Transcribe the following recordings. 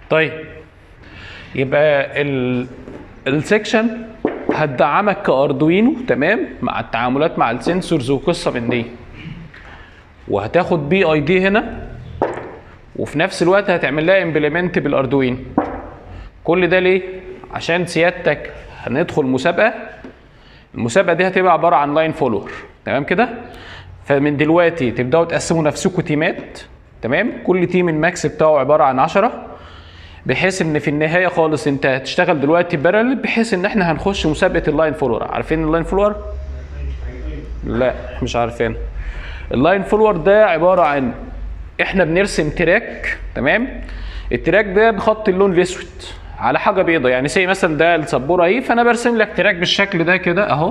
طيب يبقى ال السكشن هتدعمك كاردوينو تمام مع التعاملات مع السنسورز وقصه من دي وهتاخد بي اي دي هنا وفي نفس الوقت هتعمل لها امبلمنت بالاردوين كل ده ليه عشان سيادتك هندخل مسابقه المسابقه دي هتبقى عباره عن لاين فولور تمام كده فمن دلوقتي تبداوا تقسموا نفسكم تيمات تمام كل تيم الماكس بتاعه عباره عن 10 بحيث ان في النهايه خالص انت هتشتغل دلوقتي بارل بحيث ان احنا هنخش مسابقه اللاين فولور عارفين اللاين فولور لا مش عارفين اللاين فولور ده عباره عن احنا بنرسم تراك تمام التراك ده بخط اللون الاسود على حاجه بيضاء يعني سي مثلا ده السبوره اهي فانا برسم لك تراك بالشكل ده كده اهو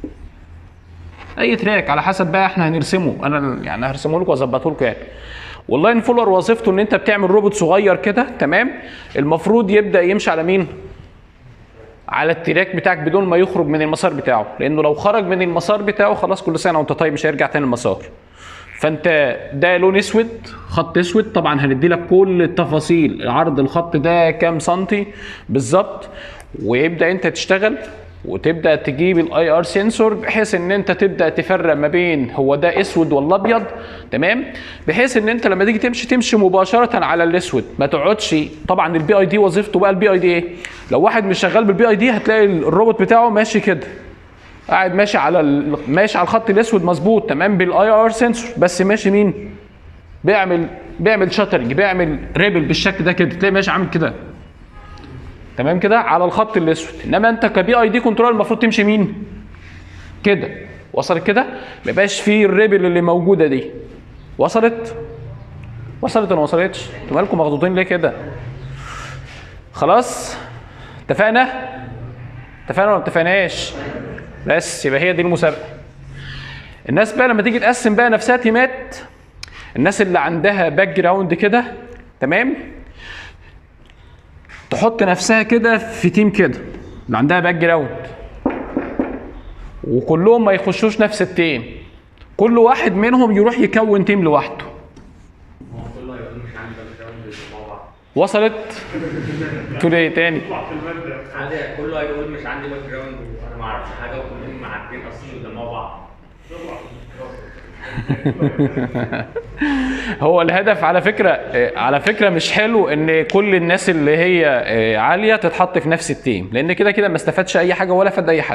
اي تراك على حسب بقى احنا هنرسمه انا يعني هرسمه لكم واظبطه لكم يعني واللاين فولر وظيفته ان انت بتعمل روبوت صغير كده تمام المفروض يبدا يمشي على مين على التراك بتاعك بدون ما يخرج من المسار بتاعه لانه لو خرج من المسار بتاعه خلاص كل سنه وانت طيب مش هيرجع تاني المسار فانت ده لون اسود خط اسود طبعا هندي لك كل التفاصيل عرض الخط ده كام سنتي بالظبط ويبدا انت تشتغل وتبدا تجيب الاي ار سنسور بحيث ان انت تبدا تفرق ما بين هو ده اسود ولا ابيض تمام بحيث ان انت لما تيجي تمشي تمشي مباشره على الاسود ما تقعدش طبعا البي اي دي وظيفته بقى البي اي دي ايه لو واحد مش شغال بالبي اي دي هتلاقي الروبوت بتاعه ماشي كده قاعد ماشي على ال... ماشي على الخط الاسود مظبوط تمام بالاي ار سنسور بس ماشي مين بيعمل بيعمل شاترنج بيعمل ريبل بالشكل ده كده تلاقي ماشي عامل كده تمام كده على الخط الاسود انما انت كبي اي دي كنترول المفروض تمشي مين كده وصلت كده ما يبقاش فيه الريبل اللي موجوده دي وصلت وصلت ولا ما وصلتش انتوا مالكم مخضوضين ليه كده خلاص اتفقنا اتفقنا ولا ما اتفقناش بس يبقى هي دي المسابقه الناس بقى لما تيجي تقسم بقى نفسها تيمات الناس اللي عندها باك جراوند كده تمام تحط نفسها كده في تيم كده اللي عندها باك جراوند وكلهم ما يخشوش نفس التيم كل واحد منهم يروح يكون تيم لوحده وصلت تقول ايه تاني عادي كله هيقول مش عندي باك جراوند وانا ما اعرفش حاجه وكلهم عارفين اصلا قدام بعض هو الهدف على فكره آه، على فكره مش حلو ان كل الناس اللي هي آه، عاليه تتحط في نفس التيم لان كده كده ما استفادش اي حاجه ولا فاد اي حد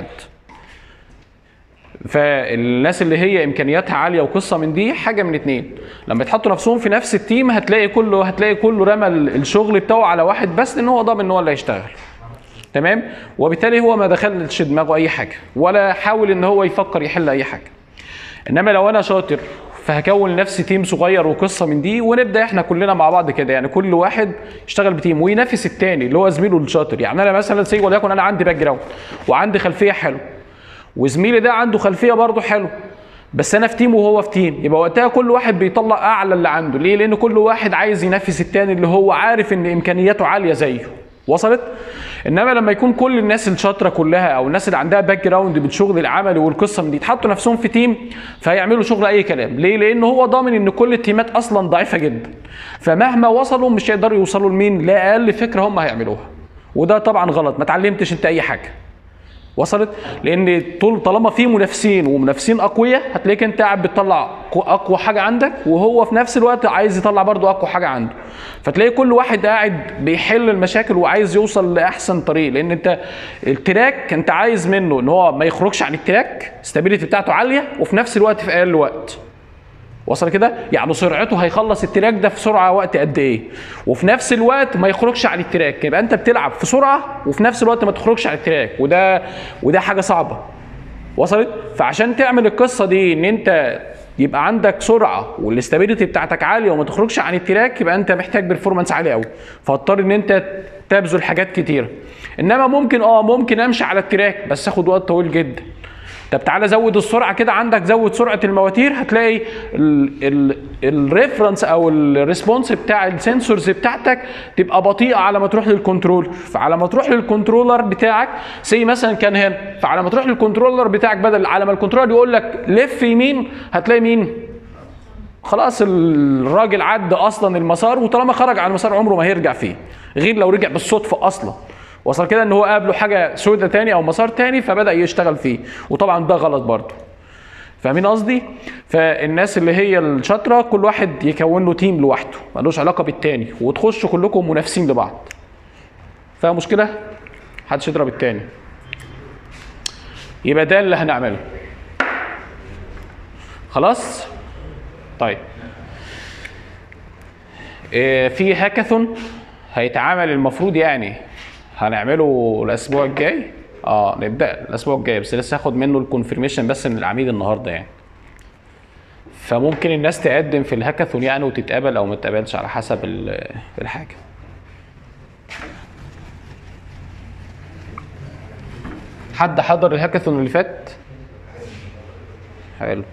فالناس اللي هي امكانياتها عاليه وقصه من دي حاجه من اتنين لما يتحطوا نفسهم في نفس التيم هتلاقي كله هتلاقي كله رمى الشغل بتاعه على واحد بس لان هو ضامن ان هو اللي هيشتغل تمام وبالتالي هو ما دخلش دماغه اي حاجه ولا حاول ان هو يفكر يحل اي حاجه انما لو انا شاطر فهكون لنفسي تيم صغير وقصه من دي ونبدا احنا كلنا مع بعض كده يعني كل واحد يشتغل بتيم وينافس التاني اللي هو زميله الشاطر يعني انا مثلا سي وليكن انا عندي باك جراوند وعندي خلفيه حلوه وزميلي ده عنده خلفيه برضه حلوه بس انا في تيم وهو في تيم يبقى وقتها كل واحد بيطلع اعلى اللي عنده ليه لان كل واحد عايز ينافس التاني اللي هو عارف ان امكانياته عاليه زيه وصلت انما لما يكون كل الناس الشاطره كلها او الناس اللي عندها باك جراوند بالشغل العملي والقصه من دي يتحطوا نفسهم في تيم فيعملوا شغل اي كلام ليه لان هو ضامن ان كل التيمات اصلا ضعيفه جدا فمهما وصلوا مش هيقدروا يوصلوا لمين لاقل فكره هم هيعملوها وده طبعا غلط ما اتعلمتش انت اي حاجه وصلت لان طول طالما في منافسين ومنافسين اقوياء هتلاقيك انت قاعد بتطلع اقوى حاجه عندك وهو في نفس الوقت عايز يطلع برضو اقوى حاجه عنده فتلاقي كل واحد قاعد بيحل المشاكل وعايز يوصل لاحسن طريق لان انت التراك انت عايز منه ان هو ما يخرجش عن التراك استابيليتي بتاعته عاليه وفي نفس الوقت في اقل وقت وصل كده يعني سرعته هيخلص التراك ده في سرعه وقت قد ايه وفي نفس الوقت ما يخرجش عن التراك يبقى انت بتلعب في سرعه وفي نفس الوقت ما تخرجش عن التراك وده وده حاجه صعبه وصلت فعشان تعمل القصه دي ان انت يبقى عندك سرعه والاستابيليتي بتاعتك عاليه وما تخرجش عن التراك يبقى انت محتاج بيرفورمانس عالي قوي فاضطر ان انت تبذل حاجات كتيره انما ممكن اه ممكن امشي على التراك بس اخد وقت طويل جدا طب تعالى زود السرعه كده عندك زود سرعه المواتير هتلاقي الريفرنس او الريسبونس بتاع السنسورز بتاعتك تبقى بطيئه على ما تروح للكنترولر فعلى ما تروح للكنترولر بتاعك زي مثلا كان هنا فعلى ما تروح للكنترولر بتاعك بدل على ما الكنترولر يقول لك لف يمين هتلاقي مين خلاص الراجل عدى اصلا المسار وطالما خرج على المسار عمره ما هيرجع فيه غير لو رجع بالصدفه اصلا وصل كده ان هو قابله حاجه سودة تاني او مسار تاني فبدا يشتغل فيه وطبعا ده غلط برضه فاهمين قصدي؟ فالناس اللي هي الشاطره كل واحد يكون له تيم لوحده ملوش علاقه بالتاني وتخشوا كلكم منافسين لبعض فاهم مشكله؟ محدش يضرب التاني يبقى ده اللي هنعمله خلاص؟ طيب إيه، في هاكاثون هيتعمل المفروض يعني هنعمله الاسبوع الجاي اه نبدا الاسبوع الجاي بس لسه هاخد منه الكونفirmation بس من العميد النهارده يعني فممكن الناس تقدم في الهاكاثون يعني وتتقبل او ما تتقبلش على حسب ال- الحاجه حد حضر الهاكاثون اللي فات حلو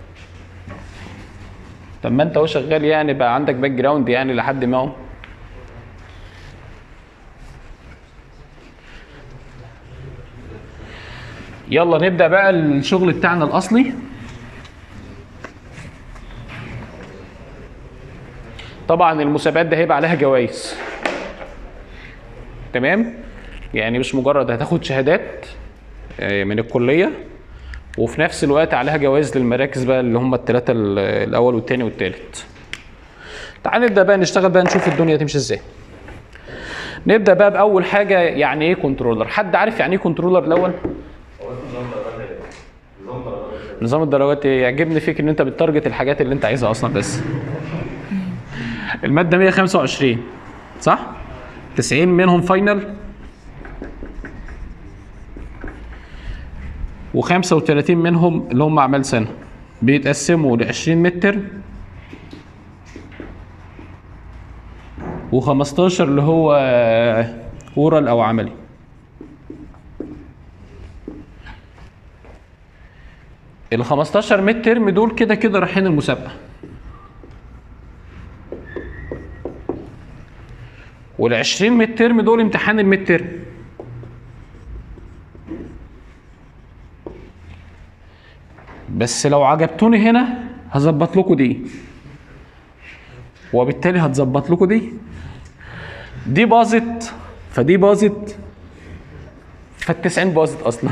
طب ما انت اهو شغال يعني بقى عندك باك جراوند يعني لحد ما هو يلا نبدا بقى الشغل بتاعنا الاصلي طبعا المسابقات ده هيبقى عليها جوائز تمام يعني مش مجرد هتاخد شهادات آه، من الكليه وفي نفس الوقت عليها جوائز للمراكز بقى اللي هم الثلاثه الاول والثاني والثالث تعال نبدا بقى نشتغل بقى نشوف الدنيا تمشي ازاي نبدا بقى باول حاجه يعني ايه كنترولر حد عارف يعني ايه كنترولر الاول نظام الدرجات إيه؟ يعجبني فيك ان انت بتارجت الحاجات اللي انت عايزها اصلا بس الماده 125 صح 90 منهم فاينل و35 منهم اللي هم اعمال سنه بيتقسموا ل 20 متر و15 اللي هو اورال او عملي ال 15 ميد ترم دول كده كده رايحين المسابقه وال 20 ميد ترم دول امتحان الميد ترم بس لو عجبتوني هنا هظبط لكم دي وبالتالي هتظبط لكم دي دي باظت فدي باظت فالتسعين باظت اصلا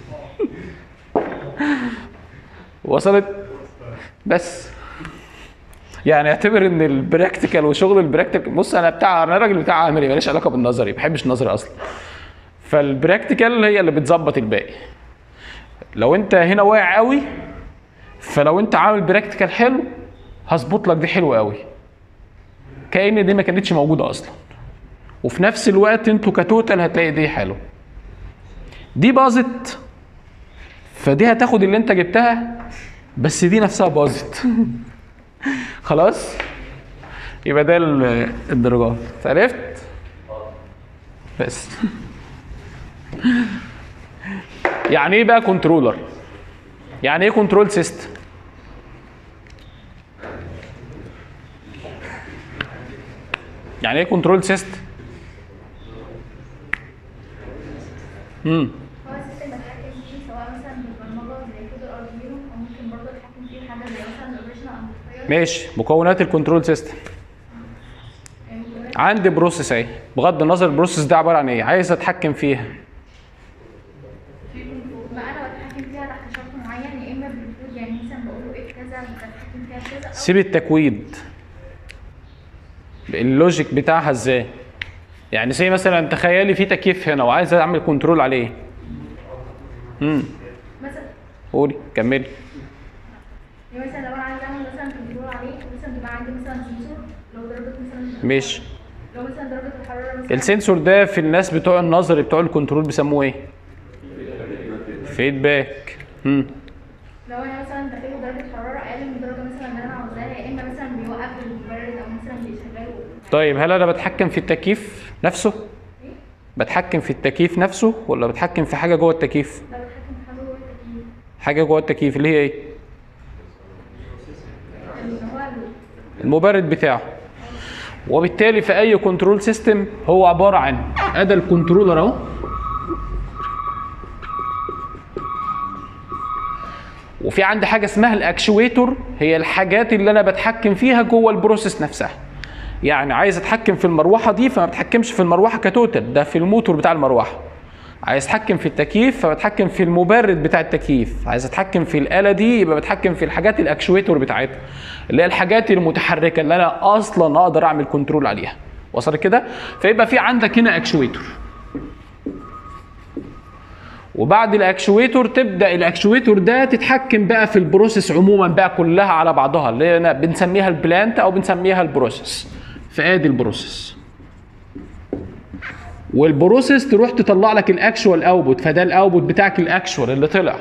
وصلت بس يعني اعتبر ان البراكتيكال وشغل البراكتيكال بص انا بتاع انا راجل بتاع عملي ماليش علاقه بالنظري ما بحبش النظري اصلا فالبراكتيكال هي اللي بتظبط الباقي لو انت هنا واقع قوي فلو انت عامل براكتيكال حلو هظبط لك دي حلو قوي كأن دي ما كانتش موجوده اصلا وفي نفس الوقت انتوا كتوتال هتلاقي دي حلو دي باظت فدي هتاخد اللي انت جبتها بس دي نفسها باظت خلاص يبقى ده ال- الدرجات عرفت بس يعني ايه بقى كنترولر يعني ايه كنترول سيستم يعني ايه كنترول سيستم امم هو السيستم بتحكم فيه سواء مثلا بالبرمجه زي كود الاردوينو او ممكن برضه اتحكم فيه حاجه زي مثلا الاوريجينال امبليفاير ماشي مكونات الكنترول سيستم عندي بروسيس اهي بغض النظر البروسيس ده عباره عن ايه عايز اتحكم فيها ما انا بتحكم فيها تحت شرط معين يا اما بالكود يعني مثلا بقول له ايه كذا بتحكم فيها كذا او سيب التكويد اللوجيك بتاعها ازاي يعني زي مثلا تخيلي في تكييف هنا وعايز اعمل كنترول عليه امم مثلا قولي كملي يعني مثلا لو انا عايز اعمل مثلا كنترول عليه مثلا بيبقى عندي مثلا سنسور لو درجه مثلا ماشي لو مثلا درجه الحراره مثلا السنسور ده في الناس بتوع النظري بتوع الكنترول بيسموه ايه فيدباك امم لو انا مثلا داخله درجه حراره اقل من الدرجه مثلا اللي انا عاوزاها يا اما مثلا بيوقف المبرد او مثلا بيشغله طيب هل انا بتحكم في التكييف نفسه بتحكم في التكييف نفسه ولا بتحكم في حاجه جوه التكييف ده بتحكم في حاجه جوه التكييف حاجه جوه التكييف اللي هي ايه اللي هو ال- المبرد بتاعه وبالتالي في اي كنترول سيستم هو عباره عن ادى الكنترولر اهو وفي عندي حاجه اسمها الاكشويتور هي الحاجات اللي انا بتحكم فيها جوه البروسيس نفسها يعني عايز اتحكم في المروحه دي فما بتحكمش في المروحه كتوتال ده في الموتور بتاع المروحه عايز اتحكم في التكييف فبتحكم في المبرد بتاع التكييف عايز اتحكم في الاله دي يبقى بتحكم في الحاجات الاكشويتور بتاعتها اللي هي الحاجات المتحركه اللي انا اصلا اقدر اعمل كنترول عليها وصل كده فيبقى في عندك هنا اكشويتور وبعد الاكشويتور تبدا الاكشويتور ده تتحكم بقى في البروسيس عموما بقى كلها على بعضها اللي أنا بنسميها البلانت او بنسميها البروسيس فادي البروسيس والبروسيس تروح تطلع لك الاكشوال اوتبوت فده الاوتبوت بتاعك الاكشوال اللي طلع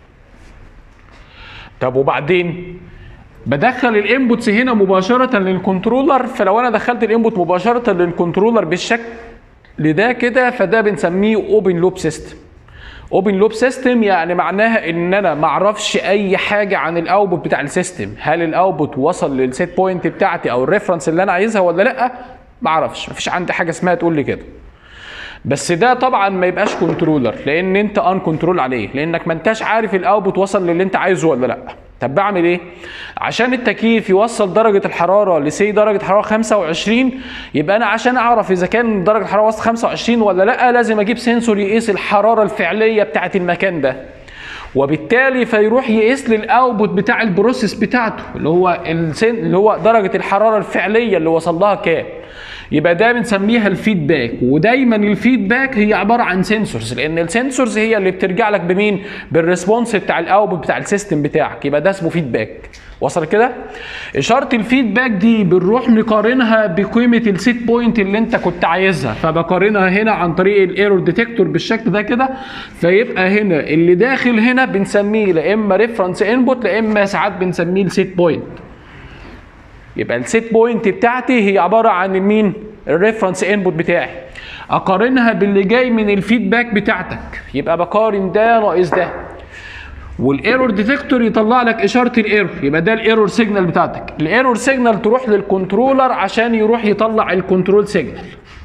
طب وبعدين بدخل الانبوتس هنا مباشره للكنترولر فلو انا دخلت الانبوت مباشره للكنترولر بالشكل ده كده فده بنسميه اوبن لوب سيستم اوبن لوب سيستم يعني معناها ان انا ما اعرفش اي حاجه عن الاوتبوت بتاع السيستم هل الاوتبوت وصل للسيت بوينت بتاعتي او الريفرنس اللي انا عايزها ولا لا ما اعرفش مفيش عندي حاجه اسمها تقول لي كده بس ده طبعا ما يبقاش كنترولر لان انت ان كنترول عليه لانك ما انتش عارف الاوتبوت وصل للي انت عايزه ولا لا طب بعمل ايه عشان التكييف يوصل درجه الحراره لسي درجه حراره 25 يبقى انا عشان اعرف اذا كان درجه الحراره وصلت 25 ولا لا لازم اجيب سنسور يقيس الحراره الفعليه بتاعه المكان ده وبالتالي فيروح يقيس لي الاوتبوت بتاع البروسيس بتاعته اللي هو السن اللي هو درجه الحراره الفعليه اللي وصل لها كام يبقى ده بنسميها الفيدباك ودايما الفيدباك هي عباره عن سنسورز لان السنسورز هي اللي بترجع لك بمين بالريسبونس بتاع الاوتبوت بتاع السيستم بتاعك يبقى ده اسمه فيدباك وصل كده اشاره الفيدباك دي بنروح نقارنها بقيمه السيت بوينت اللي انت كنت عايزها فبقارنها هنا عن طريق الايرور ديتكتور بالشكل ده كده فيبقى هنا اللي داخل هنا بنسميه لا اما ريفرنس انبوت لا اما ساعات بنسميه السيت بوينت يبقى السيت بوينت بتاعتي هي عباره عن مين الريفرنس انبوت بتاعي اقارنها باللي جاي من الفيدباك بتاعتك يبقى بقارن ده ناقص ده والايرور ديتكتور يطلع لك اشاره الايرور يبقى ده الايرور سيجنال بتاعتك الايرور سيجنال تروح للكنترولر عشان يروح يطلع الكنترول سيجنال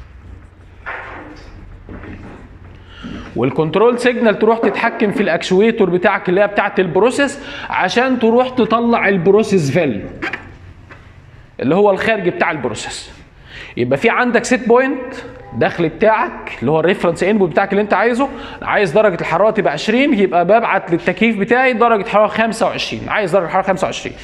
والكنترول سيجنال تروح تتحكم في الاكشويتور بتاعك اللي هي بتاعت البروسيس عشان تروح تطلع البروسيس فاليو اللي هو الخارج بتاع البروسيس يبقى في عندك سيت بوينت دخل بتاعك اللي هو الريفرنس انبوت بتاعك اللي انت عايزه عايز درجه الحراره تبقى 20 يبقى ببعت للتكييف بتاعي درجه حراره 25 عايز درجه حراره 25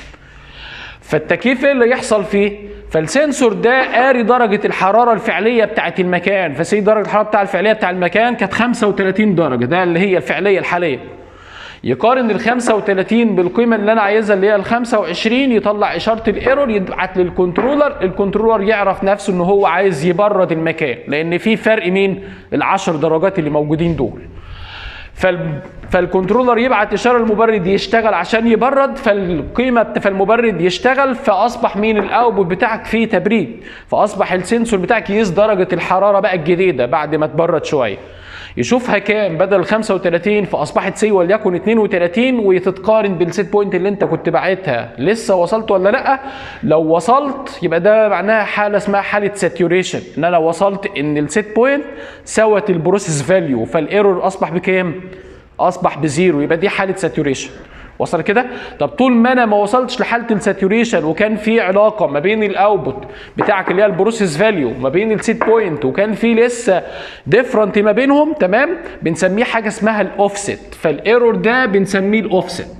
فالتكييف ايه اللي يحصل فيه فالسنسور ده قاري درجه الحراره الفعليه بتاعت المكان فسي درجه الحراره بتاع الفعليه بتاع المكان كانت 35 درجه ده اللي هي الفعليه الحاليه يقارن ال 35 بالقيمه اللي انا عايزها اللي هي ال 25 يطلع اشاره الايرور يبعت للكنترولر الكنترولر يعرف نفسه ان هو عايز يبرد المكان لان في فرق مين ال 10 درجات اللي موجودين دول فال... فالكنترولر يبعت اشاره المبرد يشتغل عشان يبرد فالقيمه بت- فالمبرد يشتغل فاصبح مين الاوتبوت بتاعك فيه تبريد فاصبح السنسور بتاعك يقيس درجه الحراره بقى الجديده بعد ما تبرد شويه يشوفها كام بدل 35 فاصبحت سي وليكن 32 وتتقارن بالسيت بوينت اللي انت كنت باعتها لسه وصلت ولا لا لو وصلت يبقى ده معناها حاله اسمها حاله ساتوريشن ان انا وصلت ان السيت بوينت سوت البروسيس فاليو فالايرور اصبح بكام اصبح بزيرو يبقى دي حاله ساتوريشن وصل كده طب طول ما انا ما وصلتش لحاله الساتوريشن وكان في علاقه ما بين الاوتبوت بتاعك اللي هي البروسيس فاليو ما بين السيت بوينت وكان في لسه ديفرنت ما بينهم تمام بنسميه حاجه اسمها الاوفست فالايرور ده بنسميه الاوفست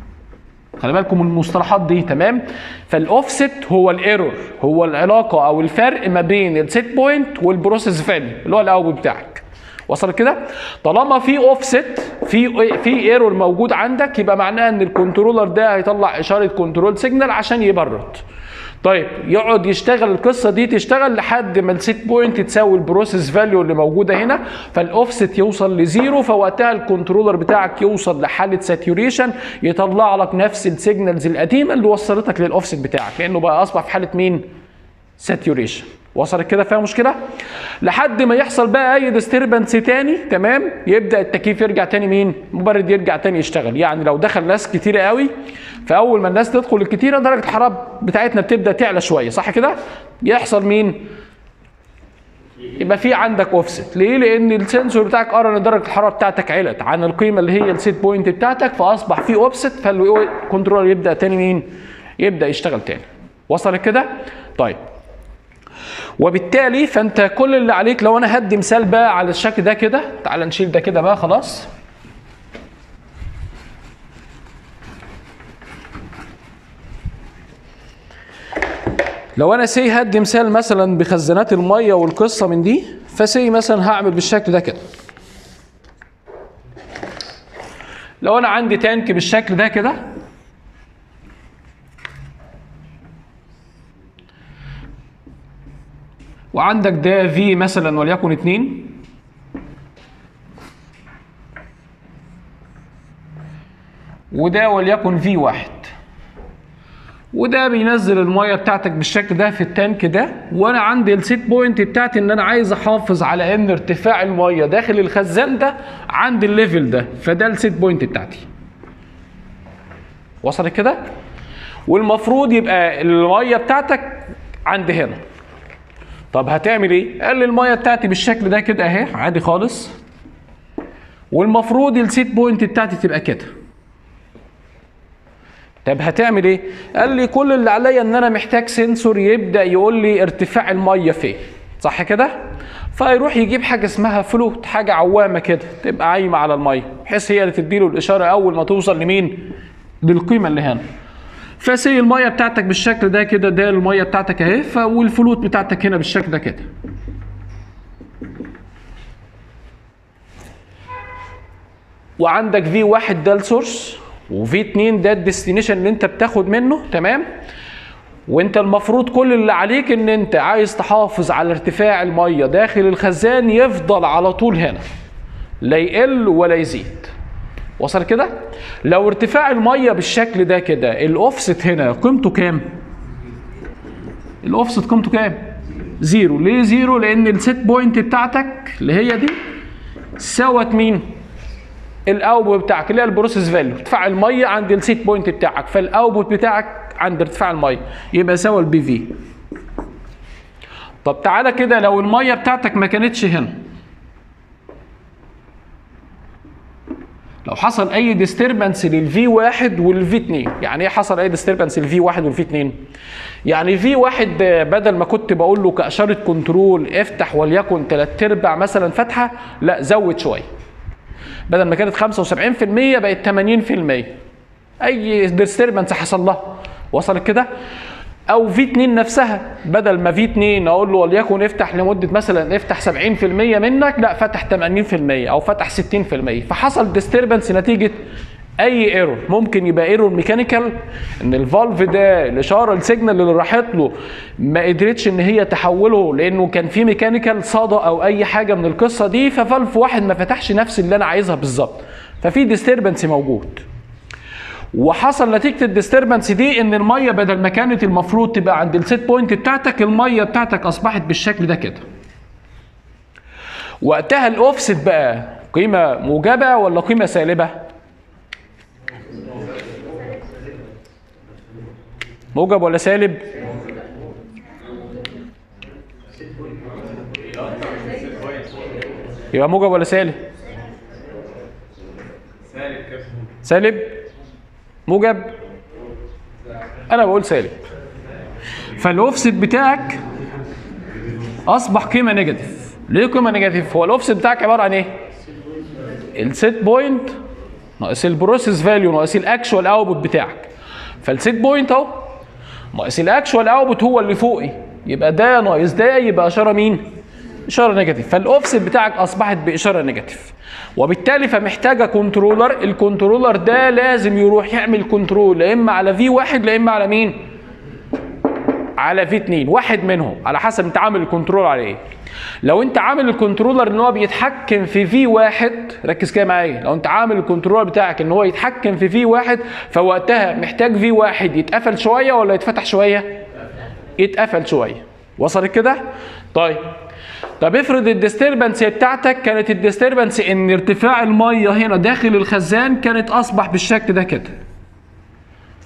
خلي بالكم من المصطلحات دي تمام فالاوفست هو الايرور هو العلاقه او الفرق ما بين السيت بوينت والبروسيس فاليو اللي هو الاوتبوت بتاعك وصل كده طالما في اوفست في في ايرور موجود عندك يبقى معناها ان الكنترولر ده هيطلع اشاره كنترول سيجنال عشان يبرد طيب يقعد يشتغل القصه دي تشتغل لحد ما السيت بوينت تساوي البروسيس فاليو اللي موجوده هنا فالاوفست يوصل لزيرو فوقتها الكنترولر بتاعك يوصل لحاله ساتوريشن يطلع لك نفس السيجنالز القديمه اللي وصلتك للاوفست بتاعك لانه بقى اصبح في حاله مين؟ ساتوريشن وصلت كده فيها مشكله لحد ما يحصل بقى اي ديستربنس تاني تمام يبدا التكييف يرجع تاني مين المبرد يرجع تاني يشتغل يعني لو دخل ناس كتيره قوي فاول ما الناس تدخل الكتيره درجه الحراره بتاعتنا بتبدا تعلى شويه صح كده يحصل مين يبقى في عندك اوفست ليه لان السنسور بتاعك قرا ان درجه الحراره بتاعتك علت عن القيمه اللي هي السيت بوينت بتاعتك فاصبح في اوفست فالكنترولر يبدا تاني مين يبدا يشتغل تاني وصل كده طيب وبالتالي فانت كل اللي عليك لو انا هدي مثال بقى على الشكل ده كده تعال نشيل ده كده بقى خلاص لو انا سي هدي مثال مثلا بخزانات الميه والقصه من دي فسي مثلا هعمل بالشكل ده كده لو انا عندي تانك بالشكل ده كده وعندك ده في مثلا وليكن اتنين وده وليكن في واحد وده بينزل الميه بتاعتك بالشكل ده في التانك ده وانا عندي السيت بوينت بتاعتي ان انا عايز احافظ على ان ارتفاع الميه داخل الخزان ده عند الليفل ده فده السيت بوينت بتاعتي وصلت كده والمفروض يبقى الميه بتاعتك عند هنا طب هتعمل ايه قال لي الميه بتاعتي بالشكل ده كده اهي عادي خالص والمفروض السيت بوينت بتاعتي تبقى كده طب هتعمل ايه؟ قال لي كل اللي عليا ان انا محتاج سنسور يبدا يقول لي ارتفاع الميه فين صح كده؟ فيروح يجيب حاجه اسمها فلوت حاجه عوامه كده تبقى عايمه على الميه بحيث هي اللي تديله الاشاره اول ما توصل لمين؟ للقيمه اللي هنا. فسي الميه بتاعتك بالشكل ده كده ده الميه بتاعتك اهي ف- والفلوت بتاعتك هنا بالشكل ده كده. وعندك في واحد ده السورس وفي اتنين ده الديستنيشن اللي انت بتاخد منه تمام وانت المفروض كل اللي عليك ان انت عايز تحافظ على ارتفاع الميه داخل الخزان يفضل على طول هنا لا يقل ولا يزيد وصل كده لو ارتفاع الميه بالشكل ده كده الاوفست هنا قيمته كام الاوفست قيمته كام زيرو ليه زيرو لان السيت بوينت بتاعتك اللي هي دي سوت مين الاوتبوت بتاعك اللي هي البروسيس فاليو ارتفاع الميه عند السيت بوينت بتاعك فالاوتبوت بتاعك عند ارتفاع الميه يبقى سوى البي في طب تعالى كده لو الميه بتاعتك ما كانتش هنا لو حصل اي ديستربنس للفي واحد والفي 2 يعني ايه حصل اي ديستربنس للفي واحد والفي 2 يعني في واحد آه، بدل ما كنت بقول له كاشاره كنترول افتح وليكن ثلاث ارباع مثلا فتحه لا زود شويه بدل ما كانت 75% بقت 80% اي ديستربنس حصل لها وصلت كده او في 2 نفسها بدل ما في 2 اقول له وليكن افتح لمده مثلا افتح 70% منك لا فتح 80% او فتح 60% فحصل ديستربنس نتيجه اي ايرور ممكن يبقى ايرور ميكانيكال ان الفالف ده الاشاره السيجنال اللي راحت له ما قدرتش ان هي تحوله لانه كان في ميكانيكال صدى او اي حاجه من القصه دي ففالف واحد ما فتحش نفس اللي انا عايزها بالظبط ففي ديستربنس موجود وحصل نتيجه الديستربنس دي ان الميه بدل ما كانت المفروض تبقى عند السيت بوينت بتاعتك الميه بتاعتك اصبحت بالشكل ده كده وقتها الاوفست بقى قيمه موجبه ولا قيمه سالبه موجب ولا سالب يبقى موجب ولا سالب سالب كده سالب موجب انا بقول سالب فالاوفست بتاعك اصبح قيمه نيجاتيف ليه قيمه نيجاتيف هو الاوفست بتاعك عباره عن ايه السيت بوينت ناقص البروسيس فاليو ناقص الاكشوال اوتبوت بتاعك فالسيت بوينت اهو ناقص الاكشوال اوتبوت هو اللي فوقي يبقى ده ناقص ده يبقى اشاره مين اشاره نيجاتيف فالاوفست بتاعك اصبحت باشاره نيجاتيف وبالتالي فمحتاجه كنترولر الكنترولر ده لازم يروح يعمل كنترول لا اما على في واحد لا اما على مين على في 2 واحد منهم على حسب انت عامل الكنترول على ايه لو انت عامل الكنترولر ان هو بيتحكم في في واحد ركز كده معايا لو انت عامل الكنترولر بتاعك ان هو يتحكم في في واحد فوقتها محتاج في واحد يتقفل شويه ولا يتفتح شويه يتقفل شويه وصلت كده طيب طب افرض الديستربنس بتاعتك كانت الديستربنس ان ارتفاع الميه هنا داخل الخزان كانت اصبح بالشكل ده كده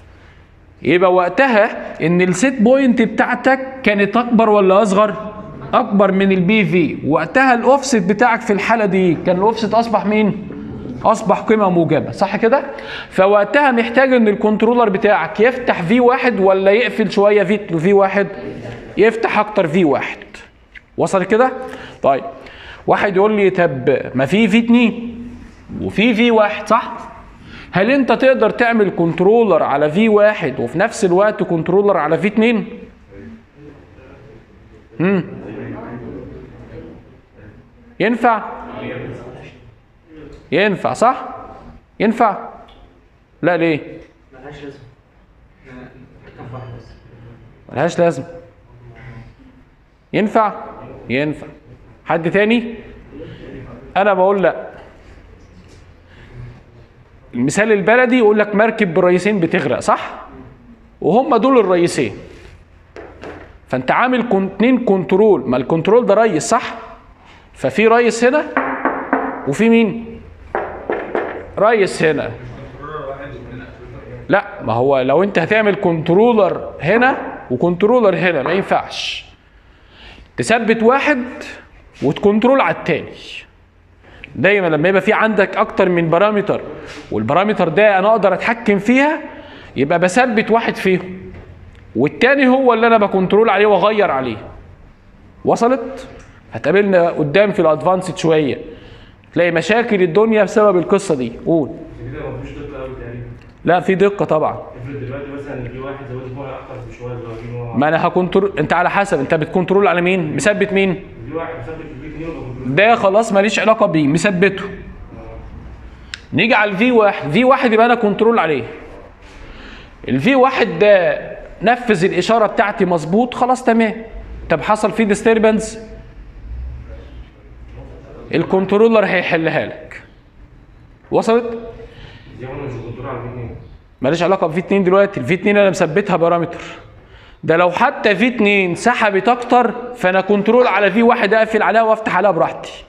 يبقى وقتها ان السيت بوينت بتاعتك كانت اكبر ولا اصغر اكبر من البي في وقتها الاوفست بتاعك في الحاله دي كان الاوفست اصبح مين اصبح قيمه موجبه صح كده فوقتها محتاج ان الكنترولر بتاعك يفتح في واحد ولا يقفل شويه في في واحد يفتح اكتر في واحد وصل كده طيب واحد يقول لي طب ما في في اتنين وفي في واحد صح هل انت تقدر تعمل كنترولر على في واحد وفي نفس الوقت كنترولر على في اتنين امم ينفع ينفع صح ينفع لا ليه ملهاش لازمه كم واحد بس ملهاش لازمه ينفع ينفع حد تاني انا بقول لا المثال البلدي يقول لك مركب برئيسين بتغرق صح وهم دول الرئيسين فانت عامل كون- اتنين كنترول ما الكنترول ده ريس صح ففي ريس هنا وفي مين ريس هنا لا ما هو لو انت هتعمل كنترولر هنا وكنترولر هنا ما ينفعش تثبت واحد وتكنترول على التاني دايما لما يبقى في عندك اكتر من بارامتر والبارامتر ده انا اقدر اتحكم فيها يبقى بثبت واحد فيهم والتاني هو اللي انا بكنترول عليه واغير عليه وصلت هتقابلنا قدام في الادفانسد شويه تلاقي مشاكل الدنيا بسبب القصه دي قول كده مفيش دقة قوي تقريبا لا في دقه طبعا افرض دلوقتي مثلا في واحد زود نوع اكتر بشويه اللي هو في نوع ما انا هكنترول انت على حسب انت بتكنترول على مين مثبت مين في واحد مثبت في البيت اتنين وبكنترول ده خلاص ماليش علاقه بيه مثبته نيجي على الفي واحد في واحد يبقى انا كنترول عليه الفي واحد ده نفذ الاشاره بتاعتي مظبوط خلاص تمام طب حصل فيه ديستربنس الكنترولر هيحلها لك وصلت دي وانا مش بكنترول على البيت اتنين ماليش علاقه بفي 2 دلوقتي الفي 2 انا مثبتها بارامتر ده لو حتى في 2 سحبت اكتر فانا كنترول على في واحد اقفل عليها وافتح عليها براحتي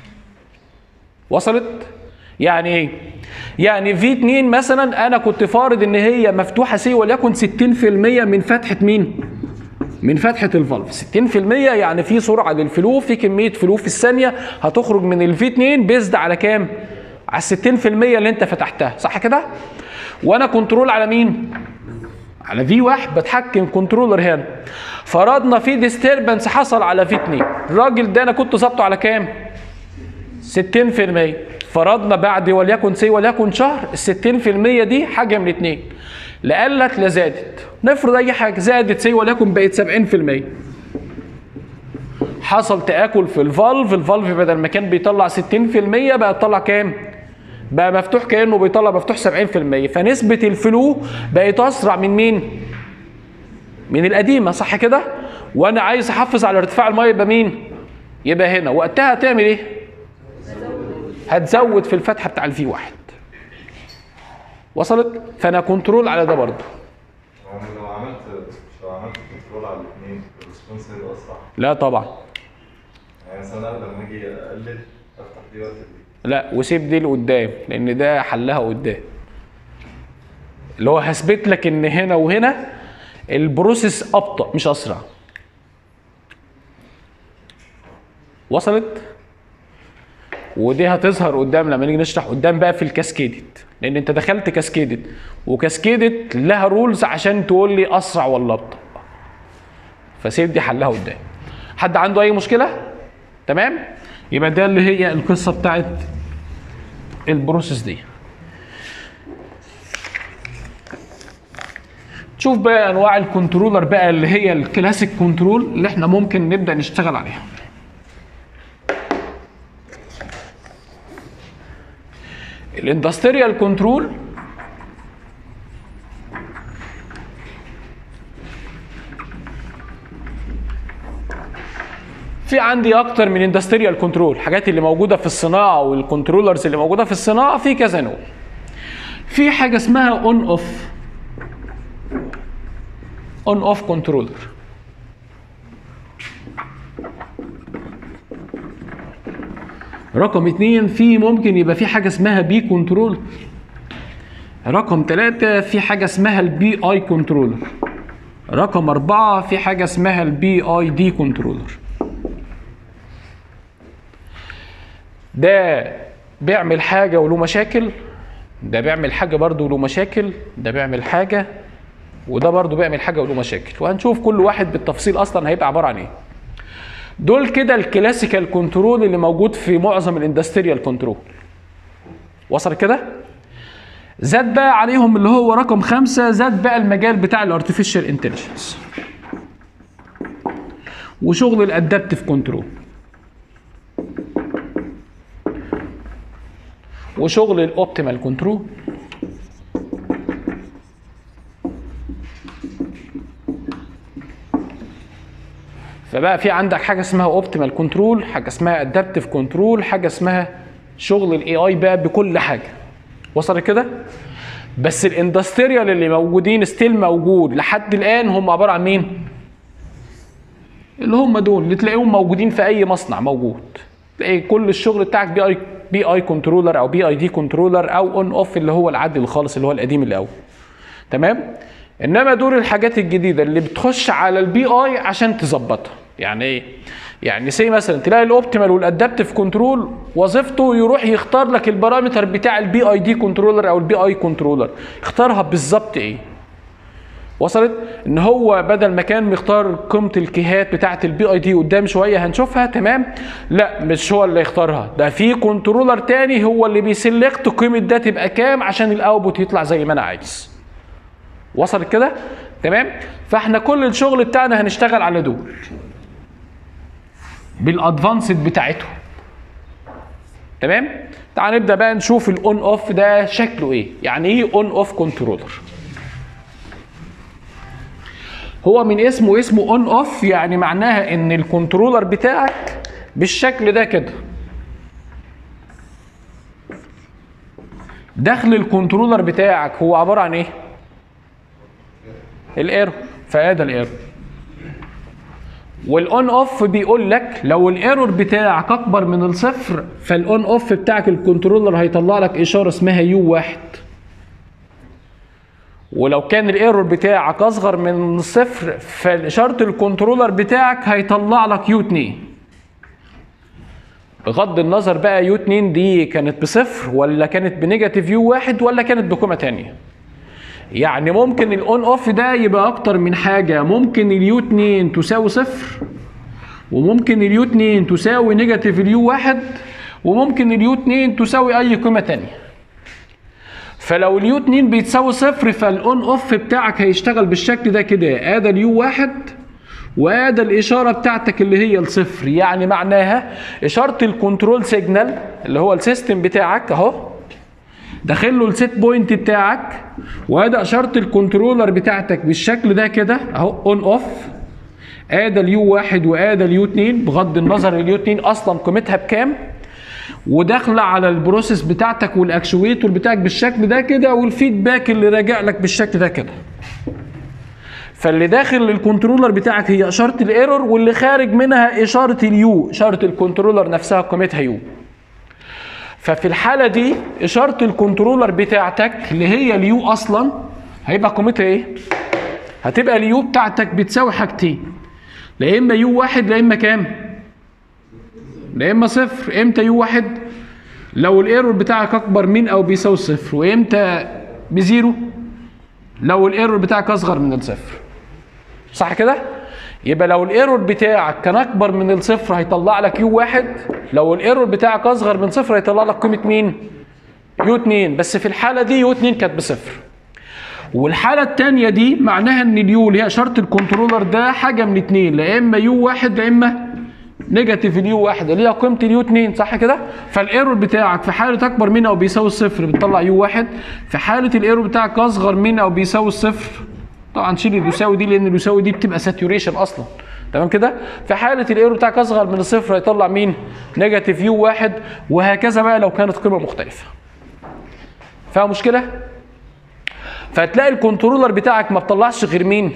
وصلت يعني ايه يعني في 2 مثلا انا كنت فارض ان هي مفتوحه سي وليكن 60% من فتحه مين من فتحه الفالف 60% يعني في سرعه للفلو في كميه فلو في الثانيه هتخرج من الفي 2 بيزد على كام على 60% اللي انت فتحتها صح كده وانا كنترول على مين على في واحد بتحكم كنترولر هنا فرضنا في ديستربنس حصل على في 2 الراجل ده انا كنت ظابطه على كام 60% فرضنا بعد وليكن سي وليكن شهر ال 60% دي حاجه من اتنين لا قلت لا زادت نفرض اي حاجه زادت سي وليكن بقت 70% حصل تآكل في الفالف الفالف بدل ما كان بيطلع 60% بقى يطلع كام بقى مفتوح كانه بيطلع مفتوح 70% فنسبه الفلو بقت اسرع من مين من القديمه صح كده وانا عايز احافظ على ارتفاع الميه يبقى مين يبقى هنا وقتها هتعمل ايه هتزود في الفتحه بتاع الفي واحد وصلت فانا كنترول على ده برضه يعني لو عملت لو عملت كنترول على الاثنين الريسبونس هيبقى اسرع لا طبعا يعني مثلا أنا لما اجي اقلل افتح دي وقت دي لا وسيب دي لقدام لان ده حلها قدام اللي هو هثبت لك ان هنا وهنا البروسيس ابطا مش اسرع وصلت ودي هتظهر قدام لما نيجي نشرح قدام بقى في الكاسكيدد لان انت دخلت كاسكيدد وكاسكيدد لها رولز عشان تقول لي اسرع ولا ابطا فسيب دي حلها قدام حد عنده اي مشكله تمام يبقى ده اللي هي القصه بتاعت البروسيس دي تشوف بقى انواع الكنترولر بقى اللي هي الكلاسيك كنترول اللي احنا ممكن نبدا نشتغل عليها الاندستريال كنترول في عندي اكتر من اندستريال كنترول الحاجات اللي موجوده في الصناعه والكنترولرز اللي موجوده في الصناعه في كذا نوع في حاجه اسمها اون اوف اون اوف كنترولر رقم اتنين في ممكن يبقى في حاجه اسمها بي كنترول رقم ثلاثة في حاجة اسمها البي اي كنترولر رقم أربعة في حاجة اسمها البي اي دي كنترولر ده بيعمل حاجه وله مشاكل ده بيعمل حاجه برضه وله مشاكل ده بيعمل حاجه وده برضه بيعمل حاجه وله مشاكل وهنشوف كل واحد بالتفصيل اصلا هيبقى عباره عن ايه دول كده الكلاسيكال كنترول اللي موجود في معظم الاندستريال كنترول وصل كده زاد بقى عليهم اللي هو رقم خمسة زاد بقى المجال بتاع الارتفيشال انتليجنس وشغل الادابتيف كنترول وشغل الاوبتيمال كنترول فبقى في عندك حاجه اسمها اوبتيمال كنترول حاجه اسمها ادابتيف كنترول حاجه اسمها شغل الاي اي بقى بكل حاجه وصل كده بس الاندستريال اللي موجودين ستيل موجود لحد الان هم عباره عن مين اللي هم دول اللي تلاقيهم موجودين في اي مصنع موجود تلاقي كل الشغل بتاعك بي اي بي اي كنترولر او بي اي دي كنترولر او اون اوف اللي هو العادي الخالص اللي هو القديم الاول تمام انما دول الحاجات الجديده اللي بتخش على البي اي عشان تظبطها يعني ايه يعني سي مثلا تلاقي الاوبتيمال والادابتيف كنترول وظيفته يروح يختار لك البارامتر بتاع البي اي دي كنترولر او البي اي كنترولر يختارها بالظبط ايه وصلت ان هو بدل ما كان مختار قيمه الكيهات بتاعه البي اي دي قدام شويه هنشوفها تمام لا مش هو اللي يختارها ده في كنترولر تاني هو اللي بيسلكت قيمه ده تبقى كام عشان الاوتبوت يطلع زي ما انا عايز وصلت كده تمام فاحنا كل الشغل بتاعنا هنشتغل على دول بالادفانسد بتاعتهم تمام تعال نبدا بقى نشوف الاون اوف ده شكله ايه يعني ايه اون اوف كنترولر هو من اسمه اسمه اون اوف يعني معناها ان الكنترولر بتاعك بالشكل ده كده دخل الكنترولر بتاعك هو عباره عن ايه الايرور فادي الايرور والاون اوف بيقول لك لو الايرور بتاعك اكبر من الصفر فالاون اوف بتاعك الكنترولر هيطلع لك اشاره اسمها يو واحد ولو كان الايرور بتاعك اصغر من الصفر فاشاره الكنترولر بتاعك هيطلع لك يو 2 بغض النظر بقى يو 2 دي كانت بصفر ولا كانت بنيجاتيف يو واحد ولا كانت بقيمه تانية يعني ممكن الاون اوف ده يبقى اكتر من حاجه ممكن اليو 2 تساوي صفر وممكن اليو 2 تساوي نيجاتيف اليو واحد وممكن اليو 2 تساوي اي قيمه تانية فلو اليو 2 بيتساوي صفر فالاون اوف بتاعك هيشتغل بالشكل ده كده ادي اليو واحد وادي الاشاره بتاعتك اللي هي الصفر يعني معناها اشاره الكنترول سيجنال اللي هو السيستم بتاعك اهو داخل له السيت بوينت بتاعك وادي اشاره الكنترولر بتاعتك بالشكل ده كده اهو اون اوف ادي اليو واحد وادي اليو 2 بغض النظر اليو 2 اصلا قيمتها بكام وداخله على البروسيس بتاعتك والاكشويتور بتاعك بالشكل ده كده والفيدباك اللي راجع لك بالشكل ده كده فاللي داخل للكنترولر بتاعك هي اشاره الايرور واللي خارج منها اشاره اليو اشاره الكنترولر نفسها قيمتها يو ففي الحاله دي اشاره الكنترولر بتاعتك اللي هي اليو اصلا هيبقى قيمتها ايه هتبقى اليو بتاعتك بتساوي حاجتين لا اما يو واحد لا اما كام لا اما صفر امتى يو واحد لو الايرور بتاعك اكبر من او بيساوي صفر وامتى بزيرو لو الايرور بتاعك اصغر من الصفر صح كده يبقى لو الايرور بتاعك كان اكبر من الصفر هيطلع لك يو واحد لو الايرور بتاعك اصغر من صفر هيطلع لك قيمه مين يو 2 بس في الحاله دي يو 2 كانت بصفر والحاله الثانيه دي معناها ان اليو اللي هي اشاره الكنترولر ده حاجه من اتنين لا اما يو واحد لا اما نيجاتيف اليو واحد اللي هي قيمه اليو 2 صح كده فالايرور بتاعك في حاله اكبر من او بيساوي الصفر بتطلع يو واحد في حاله الايرور بتاعك اصغر من او بيساوي الصفر طبعا شيل اليساوي دي لان اليساوي دي بتبقى ساتوريشن اصلا تمام كده في حاله الايرور بتاعك اصغر من الصفر هيطلع مين نيجاتيف يو واحد وهكذا بقى لو كانت قيمه مختلفه فيها مشكله فهتلاقي الكنترولر بتاعك ما بطلعش غير مين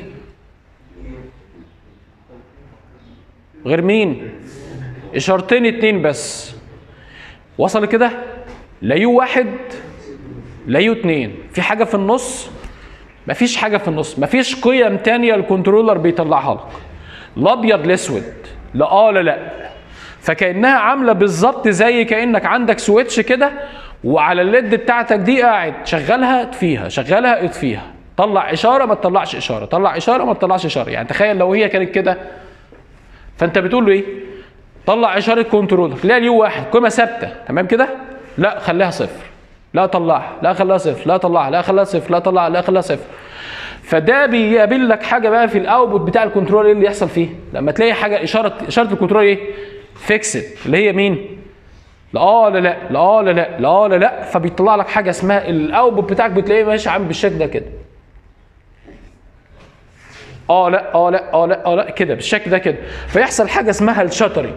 غير مين اشارتين اتنين بس وصل كده لا يو واحد لا يو اتنين في حاجه في النص مفيش حاجه في النص مفيش قيم تانية الكنترولر بيطلعها لك لا ابيض لاسود لا اه لا لا فكانها عامله بالظبط زي كانك عندك سويتش كده وعلى الليد بتاعتك دي قاعد شغلها اطفيها شغلها اطفيها طلع اشاره ما تطلعش اشاره طلع اشاره ما تطلعش اشاره يعني تخيل لو هي كانت كده فانت بتقول له ايه طلع اشاره كنترولر لا اليو واحد قيمه ثابته تمام كده لا خليها صفر لا طلعها لا خليها صفر لا طلعها لا خليها صفر لا طلعها لا خليها صفر فده بيقابل لك حاجه بقى في الاوتبوت بتاع الكنترول ايه اللي يحصل فيه لما تلاقي حاجه اشاره اشاره الكنترول ايه فيكسد اللي هي مين لا اه لا لا لا اه لا لا لا اه لا لا فبيطلع لك حاجه اسمها الاوتبوت بتاعك بتلاقيه ماشي عامل بالشكل ده كده اه لا اه لا اه لا اه لا كده بالشكل ده كده فيحصل حاجه اسمها الشاترنج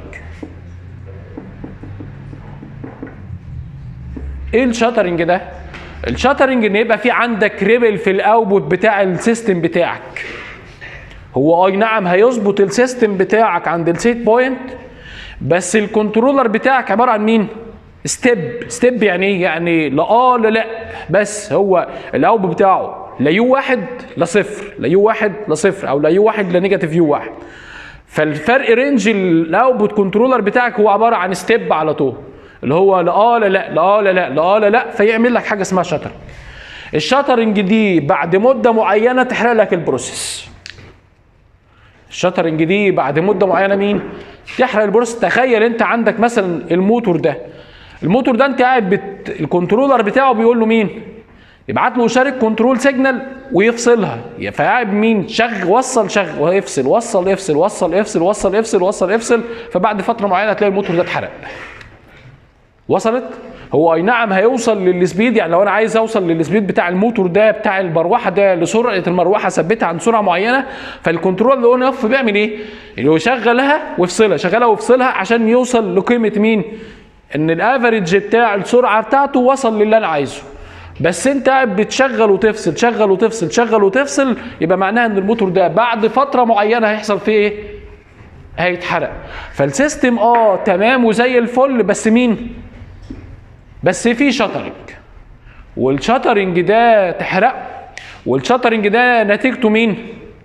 ايه الشاترنج ده الشاترنج ان يبقى في عندك ريبل في الاوتبوت بتاع السيستم بتاعك هو اي نعم هيظبط السيستم بتاعك عند السيت بوينت بس الكنترولر بتاعك عباره عن مين ستيب ستيب يعني ايه يعني لا اه لا لا بس هو الاوتبوت بتاعه لا يو واحد لا صفر لا يو واحد لا صفر او لا يو واحد لا نيجاتيف يو واحد فالفرق رينج الاوتبوت كنترولر بتاعك هو عباره عن ستيب على طول اللي هو لا اه لا لا لا اه لا لا لا اه لا لا فيعمل لك حاجه اسمها شاترنج الشاترنج دي بعد مده معينه تحرق لك البروسيس الشاترنج دي بعد مده معينه مين تحرق البروسيس تخيل انت عندك مثلا الموتور ده الموتور ده انت قاعد بت... الكنترولر بتاعه بيقول له مين يبعت له اشاره كنترول سيجنال ويفصلها فقاعد مين شغ وصل شغ ويفصل وصل يفصل وصل يفصل وصل يفصل وصل يفصل فبعد فتره معينه تلاقي الموتور ده اتحرق وصلت هو اي نعم هيوصل للسبيد يعني لو انا عايز اوصل للسبيد بتاع الموتور ده بتاع المروحه ده لسرعه المروحه ثبتها عند سرعه معينه فالكنترول اللي اون اوف بيعمل ايه؟ اللي يشغلها ويفصلها شغلها ويفصلها عشان يوصل لقيمه مين؟ ان الافريج بتاع السرعه بتاعته وصل للي انا عايزه بس انت قاعد بتشغل وتفصل شغل وتفصل شغل وتفصل يبقى معناها ان الموتور ده بعد فتره معينه هيحصل فيه ايه؟ هيتحرق فالسيستم اه تمام وزي الفل بس مين؟ بس في شاترنج والشاترنج ده تحرقه والشاترنج ده نتيجته مين؟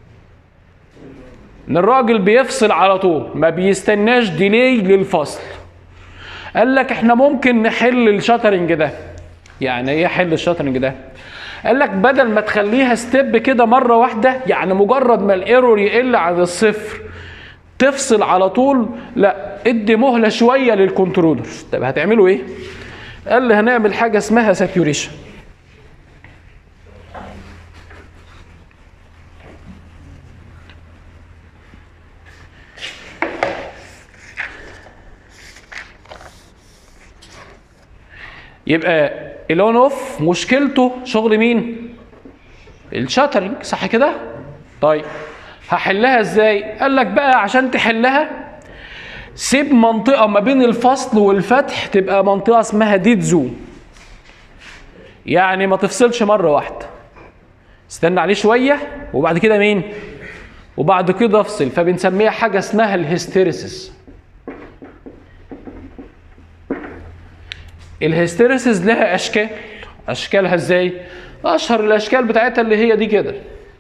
ان الراجل بيفصل على طول ما بيستناش ديلي للفصل قال لك احنا ممكن نحل الشاترنج ده يعني ايه حل الشاترنج ده قال لك بدل ما تخليها ستيب كده مره واحده يعني مجرد ما الايرور يقل عن الصفر تفصل على طول لا ادي مهله شويه للكنترولر طب هتعملوا ايه قال لي هنعمل حاجه اسمها ساتيوريشن يبقى الاون اوف مشكلته شغل مين الشاترنج صح كده طيب هحلها ازاي قال لك بقى عشان تحلها سيب منطقه ما بين الفصل والفتح تبقى منطقه اسمها ديد زون يعني ما تفصلش مره واحده استنى عليه شويه وبعد كده مين وبعد كده افصل فبنسميها حاجه اسمها الهستيريسيس الهستيريسيس لها اشكال اشكالها ازاي اشهر الاشكال بتاعتها اللي هي دي كده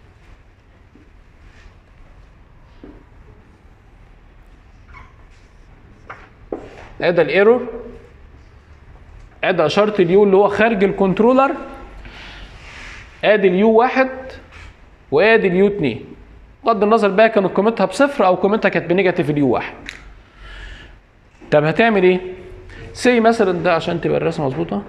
ادي الايرور ادي اشاره اليو اللي هو خارج الكنترولر ادي اليو واحد وادي اليو اتنين بغض النظر بقى كانت قيمتها بصفر او قيمتها كانت بنيجاتيف اليو واحد طب هتعمل ايه؟ سي مثلا ده عشان تبقى الرسمه مظبوطه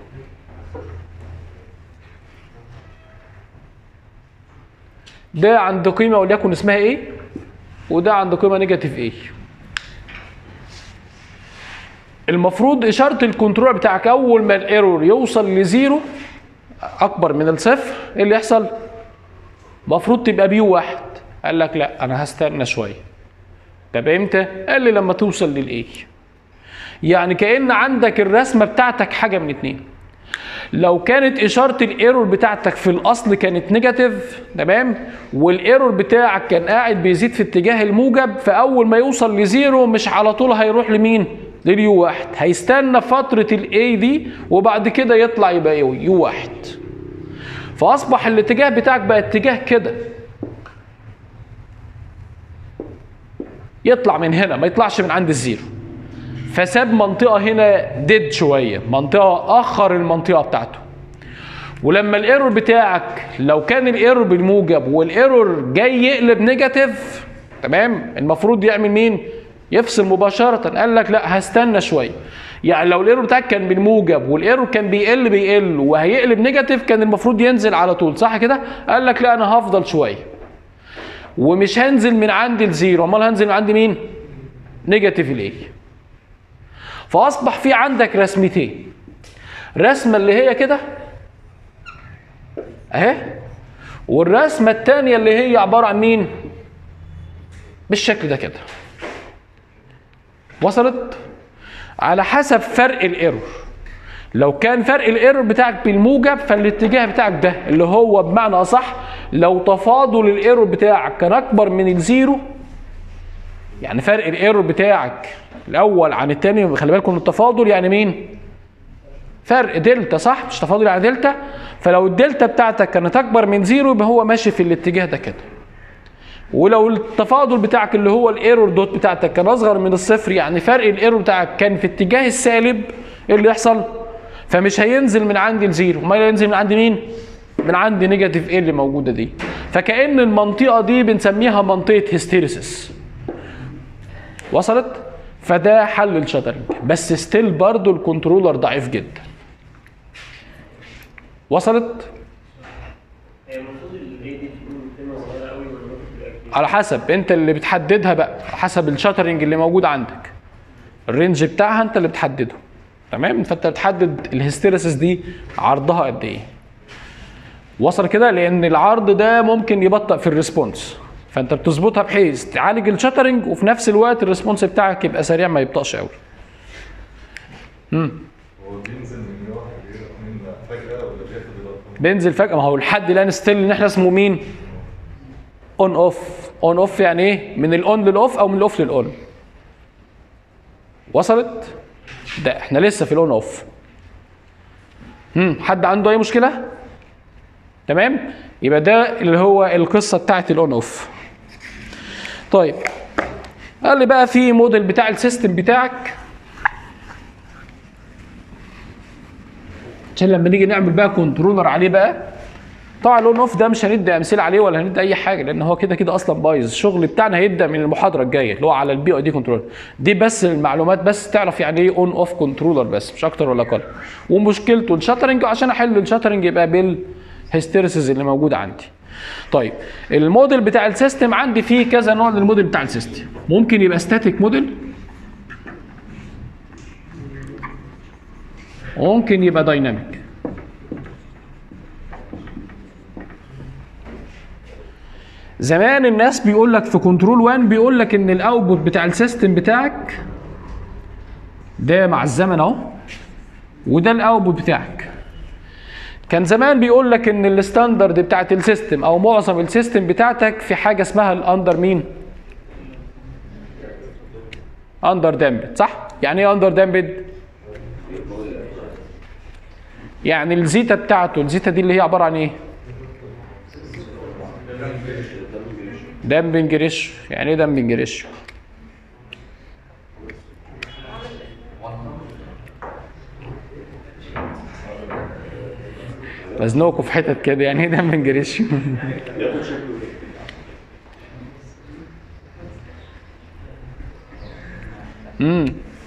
ده عند قيمه وليكن اسمها ايه وده عند قيمه نيجاتيف ايه المفروض اشاره الكنترول بتاعك اول ما الايرور يوصل لزيرو اكبر من الصفر ايه اللي يحصل المفروض تبقى بيو واحد قال لك لا انا هستنى شويه طب امتى قال لي لما توصل للايه يعني كأن عندك الرسمة بتاعتك حاجة من اتنين لو كانت إشارة الإيرور بتاعتك في الأصل كانت نيجاتيف تمام والإيرور بتاعك كان قاعد بيزيد في اتجاه الموجب فأول ما يوصل لزيرو مش على طول هيروح لمين؟ لليو واحد هيستنى فترة الاي دي وبعد كده يطلع يبقى يو واحد فأصبح الاتجاه بتاعك بقى اتجاه كده يطلع من هنا ما يطلعش من عند الزيرو فساب منطقه هنا ديد شويه منطقه اخر المنطقه بتاعته ولما الايرور بتاعك لو كان الايرور بالموجب والايرور جاي يقلب نيجاتيف تمام المفروض يعمل مين يفصل مباشره قال لك لا هستنى شويه يعني لو الايرور بتاعك كان بالموجب والايرور كان بيقل بيقل وهيقلب نيجاتيف كان المفروض ينزل على طول صح كده قال لك لا انا هفضل شويه ومش هنزل من عندي لزيرو امال هنزل من عندي مين نيجاتيف الايه فاصبح في عندك رسمتين رسمه اللي هي كده اهي والرسمه الثانيه اللي هي عباره عن مين بالشكل ده كده وصلت على حسب فرق الايرور لو كان فرق الايرور بتاعك بالموجب فالاتجاه بتاعك ده اللي هو بمعنى اصح لو تفاضل الايرور بتاعك كان اكبر من الزيرو يعني فرق الايرور بتاعك الاول عن الثاني خلي بالكم من التفاضل يعني مين فرق دلتا صح مش تفاضل يعني دلتا فلو الدلتا بتاعتك كانت اكبر من زيرو يبقى هو ماشي في الاتجاه ده كده ولو التفاضل بتاعك اللي هو الايرور دوت بتاعتك كان اصغر من الصفر يعني فرق الايرور بتاعك كان في اتجاه السالب ايه اللي يحصل فمش هينزل من عندي لزيرو ما ينزل من عند مين من عند نيجاتيف ايه اللي موجوده دي فكأن المنطقه دي بنسميها منطقه هيستيريسيس وصلت فده حل الشاترنج بس ستيل برضو الكنترولر ضعيف جدا وصلت هي المفروض الري دي تكون قيمه صغيره قوي ولا ممكن تبقى كبيره؟ على حسب انت اللي بتحددها بقى حسب الشاترنج اللي موجود عندك الرينج بتاعها انت اللي بتحدده تمام فانت بتحدد الهستيريسيس دي عرضها قد ايه وصل كده لان العرض ده ممكن يبطئ في الريسبونس فانت بتظبطها بحيث تعالج الشاترنج وفي نفس الوقت الريسبونس بتاعك يبقى سريع ما يبطأش قوي هو بينزل من واحد من فجأة ولا بياخد الأرقام؟ بينزل فجأة ما هو لحد الآن ستيل ان احنا اسمه مين؟ اون اوف اون اوف يعني ايه؟ من الاون للاوف او من الاوف للاون وصلت؟ ده احنا لسه في الاون اوف هم حد عنده اي مشكلة؟ تمام؟ يبقى ده اللي هو القصة بتاعت الاون اوف طيب قال لي بقى في موديل بتاع السيستم بتاعك عشان لما نيجي نعمل بقى كنترولر عليه بقى طبعا الاون اوف ده مش هندي امثله عليه ولا هندي اي حاجه لان هو كده كده اصلا بايظ الشغل بتاعنا هيبدا من المحاضره الجايه اللي هو على البي اي دي كنترولر دي بس المعلومات بس تعرف يعني ايه اون اوف كنترولر بس مش اكتر ولا اقل ومشكلته الشاترنج عشان احل الشاترنج يبقى بالهيستيريسيس اللي موجود عندي طيب الموديل بتاع السيستم عندي فيه كذا نوع من الموديل بتاع السيستم ممكن يبقى ستاتيك موديل وممكن يبقى دايناميك زمان الناس بيقول لك في كنترول 1 بيقول لك ان الاوتبوت بتاع السيستم بتاعك ده مع الزمن اهو وده الاوتبوت بتاعك كان زمان بيقول لك ان الستاندرد بتاعت السيستم او معظم السيستم بتاعتك في حاجه اسمها الاندر مين اندر دامبد صح يعني ايه اندر دامبد يعني الزيتا بتاعته الزيتا دي اللي هي عباره عن ايه دامبنج ريشيو يعني ايه دامبنج ريشيو بزنقكم في حتت كده يعني ايه دامبنج ريشيو امم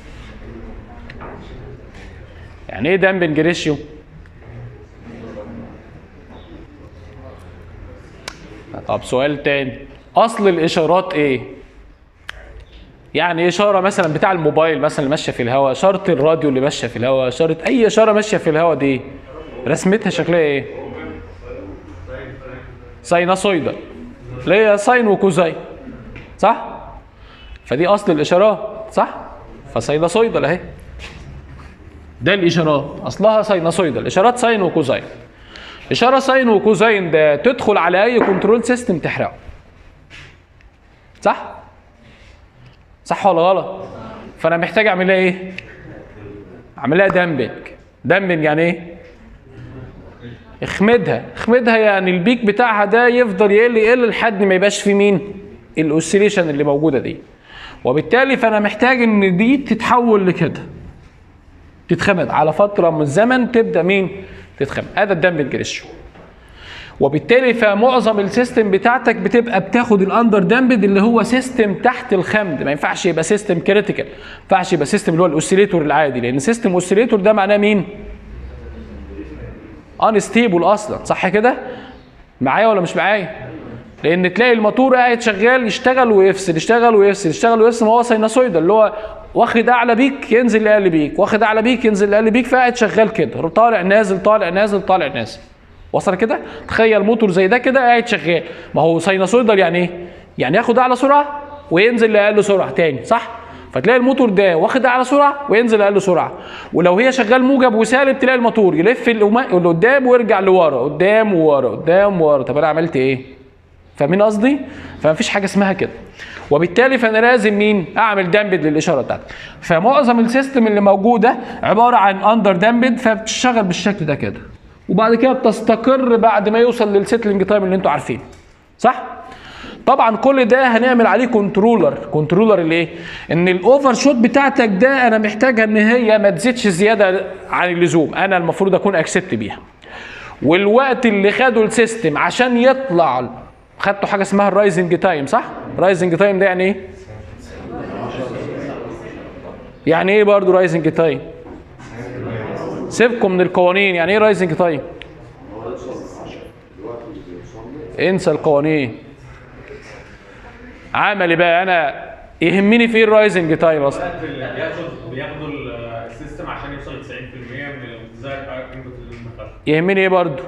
يعني ايه دامبنج ريشيو طب سؤال تاني اصل الاشارات ايه يعني اشاره مثلا بتاع الموبايل مثلا اللي ماشيه في الهواء اشاره الراديو اللي ماشيه في الهواء اشاره اي اشاره ماشيه في الهواء دي رسمتها شكلها ايه سايناسويدال اللي هي ساين وكوزاين صح فدي اصل الاشارات صح فسايناسويدال اهي ده الاشارات اصلها سايناسويدال اشارات ساين وكوزاين اشاره ساين وكوزاين ده تدخل على اي كنترول سيستم تحرقه صح صح ولا غلط فانا محتاج اعمل لها ايه اعمل لها دامبنج دامبنج يعني ايه اخمدها اخمدها يعني البيك بتاعها ده يفضل يقل يقل لحد ما يبقاش في مين الاوسيليشن اللي موجوده دي وبالتالي فانا محتاج ان دي تتحول لكده تتخمد على فتره من الزمن تبدا مين تتخمد هذا الدامبنج ريشيو وبالتالي فمعظم السيستم بتاعتك بتبقى بتاخد الاندر دامبد اللي هو سيستم تحت الخمد ما ينفعش يبقى سيستم كريتيكال ما ينفعش يبقى سيستم اللي هو الاوسيليتور العادي لان سيستم اوسيليتور ده معناه مين انستيبل اصلا صح كده معايا ولا مش معايا لان تلاقي الموتور قاعد شغال يشتغل ويفصل يشتغل ويفصل يشتغل ويفصل ما هو سايناسويدال اللي هو واخد اعلى بيك ينزل لاقل بيك واخد اعلى بيك ينزل لاقل بيك فقاعد شغال كده طالع نازل طالع نازل طالع نازل وصل كده تخيل موتور زي ده كده قاعد شغال ما هو سايناسويدال يعني ايه يعني ياخد اعلى سرعه وينزل لاقل سرعه تاني صح فتلاقي الموتور ده واخد اعلى سرعه وينزل لاقل سرعه ولو هي شغال موجب وسالب تلاقي الموتور يلف الأما- لقدام ويرجع لورا قدام وورا قدام وورا طب انا عملت ايه فاهمين قصدي فمفيش حاجه اسمها كده وبالتالي فانا لازم مين اعمل دامبد للاشاره بتاعتي فمعظم السيستم اللي موجوده عباره عن اندر دامبد فبتشتغل بالشكل ده كده وبعد كده بتستقر بعد ما يوصل للسيتلنج تايم اللي انتوا عارفينه صح طبعا كل ده هنعمل عليه كنترولر كنترولر اللي ايه ان الاوفر شوت بتاعتك ده انا محتاجها ان هي ما تزيدش زياده عن اللزوم انا المفروض اكون اكسبت بيها والوقت اللي خده السيستم عشان يطلع خدتوا حاجه اسمها الرايزنج تايم صح رايزنج تايم ده يعني ايه يعني ايه برضه رايزنج تايم سيبكم من القوانين يعني ايه رايزنج تايم انسى القوانين عملي بقى انا يهمني في ايه الرايزنج تايم اصلا الوقت اللي بياخد بياخده ال- السيستم عشان يوصل ل 90% من الديزاير انبوت اللي دخله يهمني ايه برضه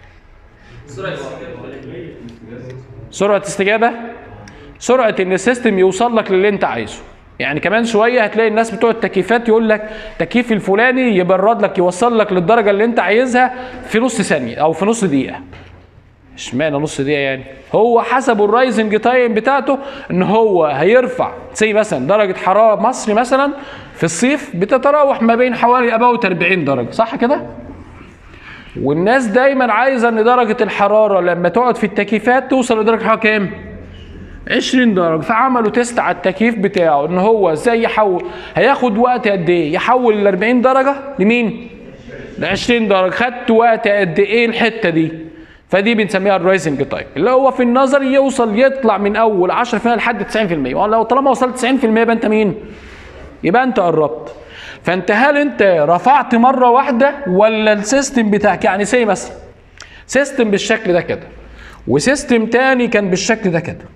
سرعه استجابه سرعه ان السيستم يوصل لك للي انت عايزه يعني كمان شويه هتلاقي الناس بتوع التكييفات يقول لك تكييف الفلاني يبرد لك يوصل لك للدرجه اللي انت عايزها في نص ثانيه او في نص دقيقه اشمعنى نص دقيقه يعني هو حسب الرايزنج تايم بتاعته ان هو هيرفع زي مثلا درجه حراره مصر مثلا في الصيف بتتراوح ما بين حوالي اباوت 40 درجه صح كده والناس دايما عايزه ان درجه الحراره لما تقعد في التكييفات توصل لدرجه حراره كام 20 درجه فعملوا تيست على التكييف بتاعه ان هو ازاي يحول هياخد وقت قد ايه يحول ال 40 درجه لمين ل 20 درجه خدت وقت قد ايه الحته دي فدي بنسميها الرايزنج تايم اللي هو في النظري يوصل يطلع من اول 10% لحد 90% لو طالما وصلت 90% يبقى انت مين يبقى انت قربت فانت هل انت رفعت مره واحده ولا السيستم بتاعك يعني سي مثلا سيستم بالشكل ده كده وسيستم تاني كان بالشكل ده كده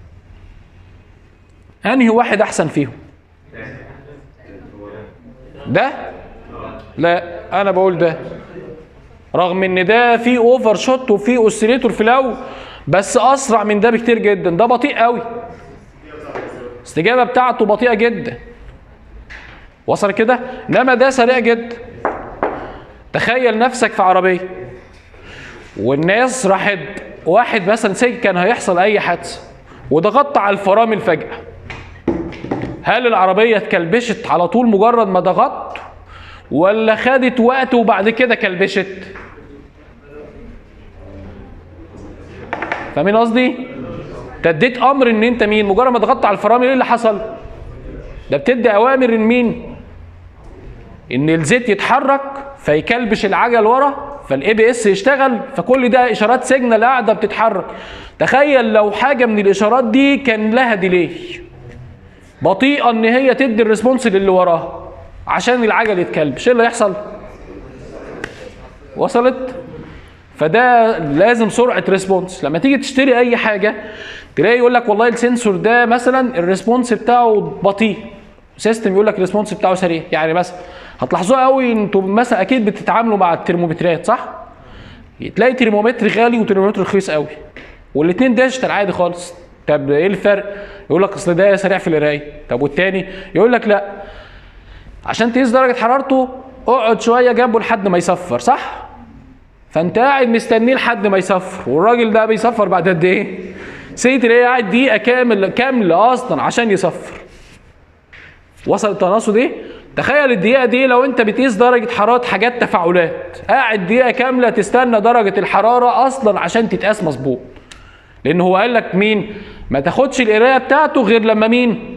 انهي واحد احسن فيهم ده لا انا بقول ده رغم ان ده فيه اوفر شوت وفيه اوسيليتور في الاول بس اسرع من ده بكتير جدا ده بطيء قوي الاستجابه بتاعته بطيئه جدا وصل كده انما ده سريع جدا تخيل نفسك في عربيه والناس راحت واحد مثلا سي كان هيحصل اي حادثه وضغطت على الفرامل فجاه هل العربيه اتكلبشت على طول مجرد ما ضغطت ولا خدت وقت وبعد كده كلبشت فاهمين قصدي انت اديت امر ان انت مين مجرد ما ضغطت على الفرامل ايه اللي حصل ده بتدي اوامر ان مين ان الزيت يتحرك فيكلبش العجل ورا فالاي بي اس يشتغل فكل ده اشارات سيجنال قاعده بتتحرك تخيل لو حاجه من الاشارات دي كان لها ديلي بطيئه ان هي تدي الريسبونس للي وراها عشان العجل يتكلبش ايه اللي يحصل وصلت فده لازم سرعه ريسبونس لما تيجي تشتري اي حاجه تلاقي يقول لك والله السنسور ده مثلا الريسبونس بتاعه بطيء سيستم يقول لك الريسبونس بتاعه سريع يعني مثلا هتلاحظوها قوي انتوا مثلا اكيد بتتعاملوا مع الترمومترات صح تلاقي ترمومتر غالي وترمومتر رخيص قوي والاثنين ديجيتال عادي خالص طب ايه الفرق يقول لك اصل ده سريع في القرايه طب والتاني يقول لك لا عشان تقيس درجه حرارته اقعد شويه جنبه لحد ما يصفر صح فانت قاعد مستنيه لحد ما يصفر والراجل ده بيصفر بعد قد ايه سي تلاقيه قاعد دقيقه كامل كامله اصلا عشان يصفر وصل التناقض ايه تخيل الدقيقه دي لو انت بتقيس درجه حراره حاجات تفاعلات قاعد دقيقه كامله تستنى درجه الحراره اصلا عشان تتقاس مظبوط لان هو قال لك مين ما تاخدش القرايه بتاعته غير لما مين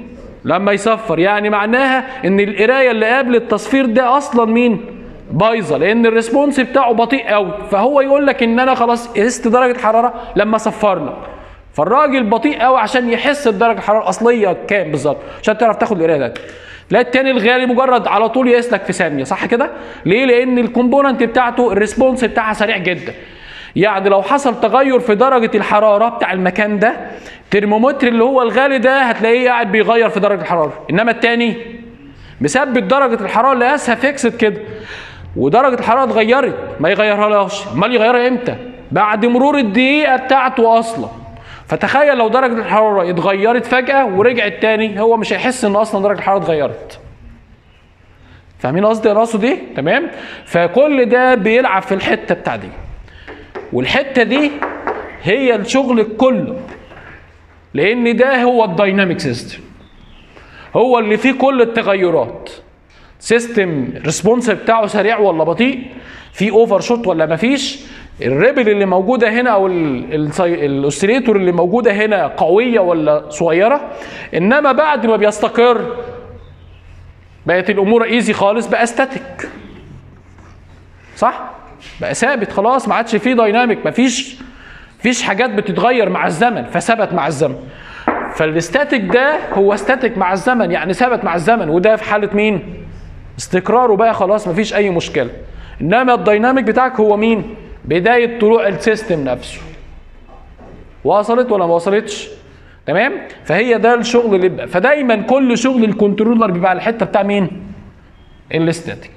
لما يصفر يعني معناها ان القرايه اللي قبل التصفير ده اصلا مين بايظه لان الريسبونس بتاعه بطيء قوي فهو يقول لك ان انا خلاص قست درجه الحراره لما صفر لك فالراجل بطيء قوي عشان يحس بدرجه الحراره الاصليه كام بالظبط عشان تعرف تاخد القرايه ده لا التاني الغالي مجرد على طول يقيس لك في ثانيه صح كده ليه لان الكومبوننت بتاعته الريسبونس بتاعها سريع جدا يعني لو حصل تغير في درجه الحراره بتاع المكان ده الترمومتر اللي هو الغالي ده هتلاقيه قاعد بيغير في درجه الحراره انما التاني مثبت درجه الحراره اللي قاسها فيكسد كده ودرجه الحراره اتغيرت ما يغيرها لهاش امال يغيرها امتى بعد مرور الدقيقه بتاعته اصلا فتخيل لو درجه الحراره اتغيرت فجاه ورجعت تاني هو مش هيحس ان اصلا درجه الحراره اتغيرت فاهمين قصدي انا اقصد ايه تمام فكل ده بيلعب في الحته بتاع دي والحته دي هي الشغل كله لان ده هو الدايناميك سيستم هو اللي فيه كل التغيرات سيستم ريسبونس بتاعه سريع ولا بطيء في اوفر شوت ولا مفيش الريبل اللي موجوده هنا او الاوسيليتور اللي موجوده هنا قويه ولا صغيره انما بعد ما بيستقر بقت الامور ايزي خالص بقى ستاتيك صح بقى ثابت خلاص ما عادش فيه دايناميك مفيش فيش حاجات بتتغير مع الزمن فثبت مع الزمن فالاستاتيك ده هو ستاتيك مع الزمن يعني ثبت مع الزمن وده في حاله مين استقراره بقى خلاص مفيش اي مشكله انما الدايناميك بتاعك هو مين بدايه طلوع السيستم نفسه وصلت ولا ما وصلتش تمام فهي ده الشغل اللي بقى فدايما كل شغل الكنترولر بيبقى على الحته بتاع مين الاستاتيك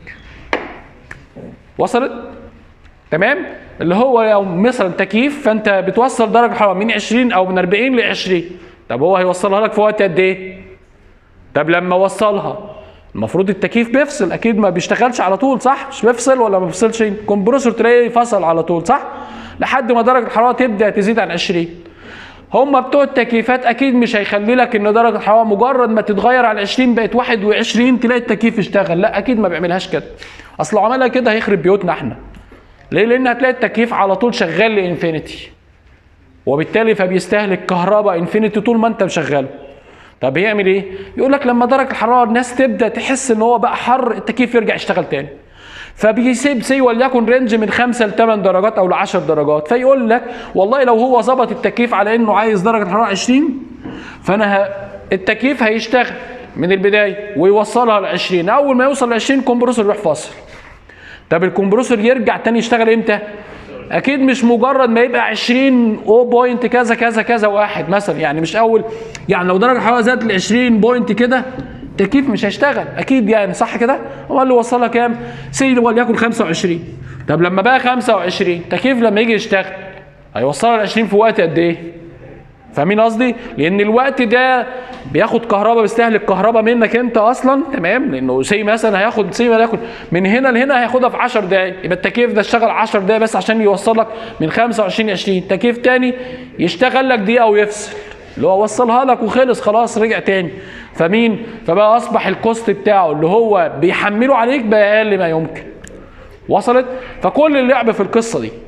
وصلت تمام اللي هو لو مثلا تكييف فانت بتوصل درجه الحراره من 20 او من 40 ل 20 طب هو هيوصلها لك في وقت قد ايه طب لما وصلها المفروض التكييف بيفصل اكيد ما بيشتغلش على طول صح مش بيفصل ولا ما بيفصلش الكمبرسور تلاقيه فصل على طول صح لحد ما درجه الحراره تبدا تزيد عن 20 هم بتوع التكييفات اكيد مش هيخلي لك ان درجه الحراره مجرد ما تتغير على 20 بقت 21 تلاقي التكييف اشتغل لا اكيد ما بيعملهاش كده اصل لو عملها كده هيخرب بيوتنا احنا ليه لان هتلاقي التكييف على طول شغال لانفينيتي وبالتالي فبيستهلك كهرباء انفينيتي طول ما انت مشغله طب يعمل ايه يقول لك لما درجه الحراره الناس تبدا تحس ان هو بقى حر التكييف يرجع يشتغل تاني فبيسيب سي وليكن رينج من 5 ل 8 درجات او ل 10 درجات فيقول لك والله لو هو ظبط التكييف على انه عايز درجه الحراره 20 فانا ه... التكييف هيشتغل من البدايه ويوصلها ل 20 اول ما يوصل ل 20 كومبرسور يروح فاصل طب الكمبرسور يرجع تاني يشتغل امتى؟ اكيد مش مجرد ما يبقى 20 او بوينت كذا كذا كذا واحد مثلا يعني مش اول يعني لو درجه الحراره زادت ل 20 بوينت كده التكييف مش هيشتغل اكيد يعني صح كده؟ هو اللي وصلها كام؟ سي وليكن 25 طب لما بقى 25 التكييف لما يجي يشتغل هيوصلها ل 20 في وقت قد ايه؟ فاهمين قصدي؟ لان الوقت ده بياخد كهرباء بيستهلك كهرباء منك انت اصلا تمام؟ لانه سي مثلا هياخد سي هياخد من هنا لهنا هياخدها في 10 دقائق يبقى التكييف ده اشتغل 10 دقائق بس عشان يوصل لك من 25 ل 20 تكييف تاني يشتغل لك دقيقه ويفصل اللي هو وصلها لك وخلص خلاص رجع تاني فمين؟ فبقى اصبح الكوست بتاعه اللي هو بيحمله عليك بقى اقل ما يمكن وصلت؟ فكل اللعب في القصه دي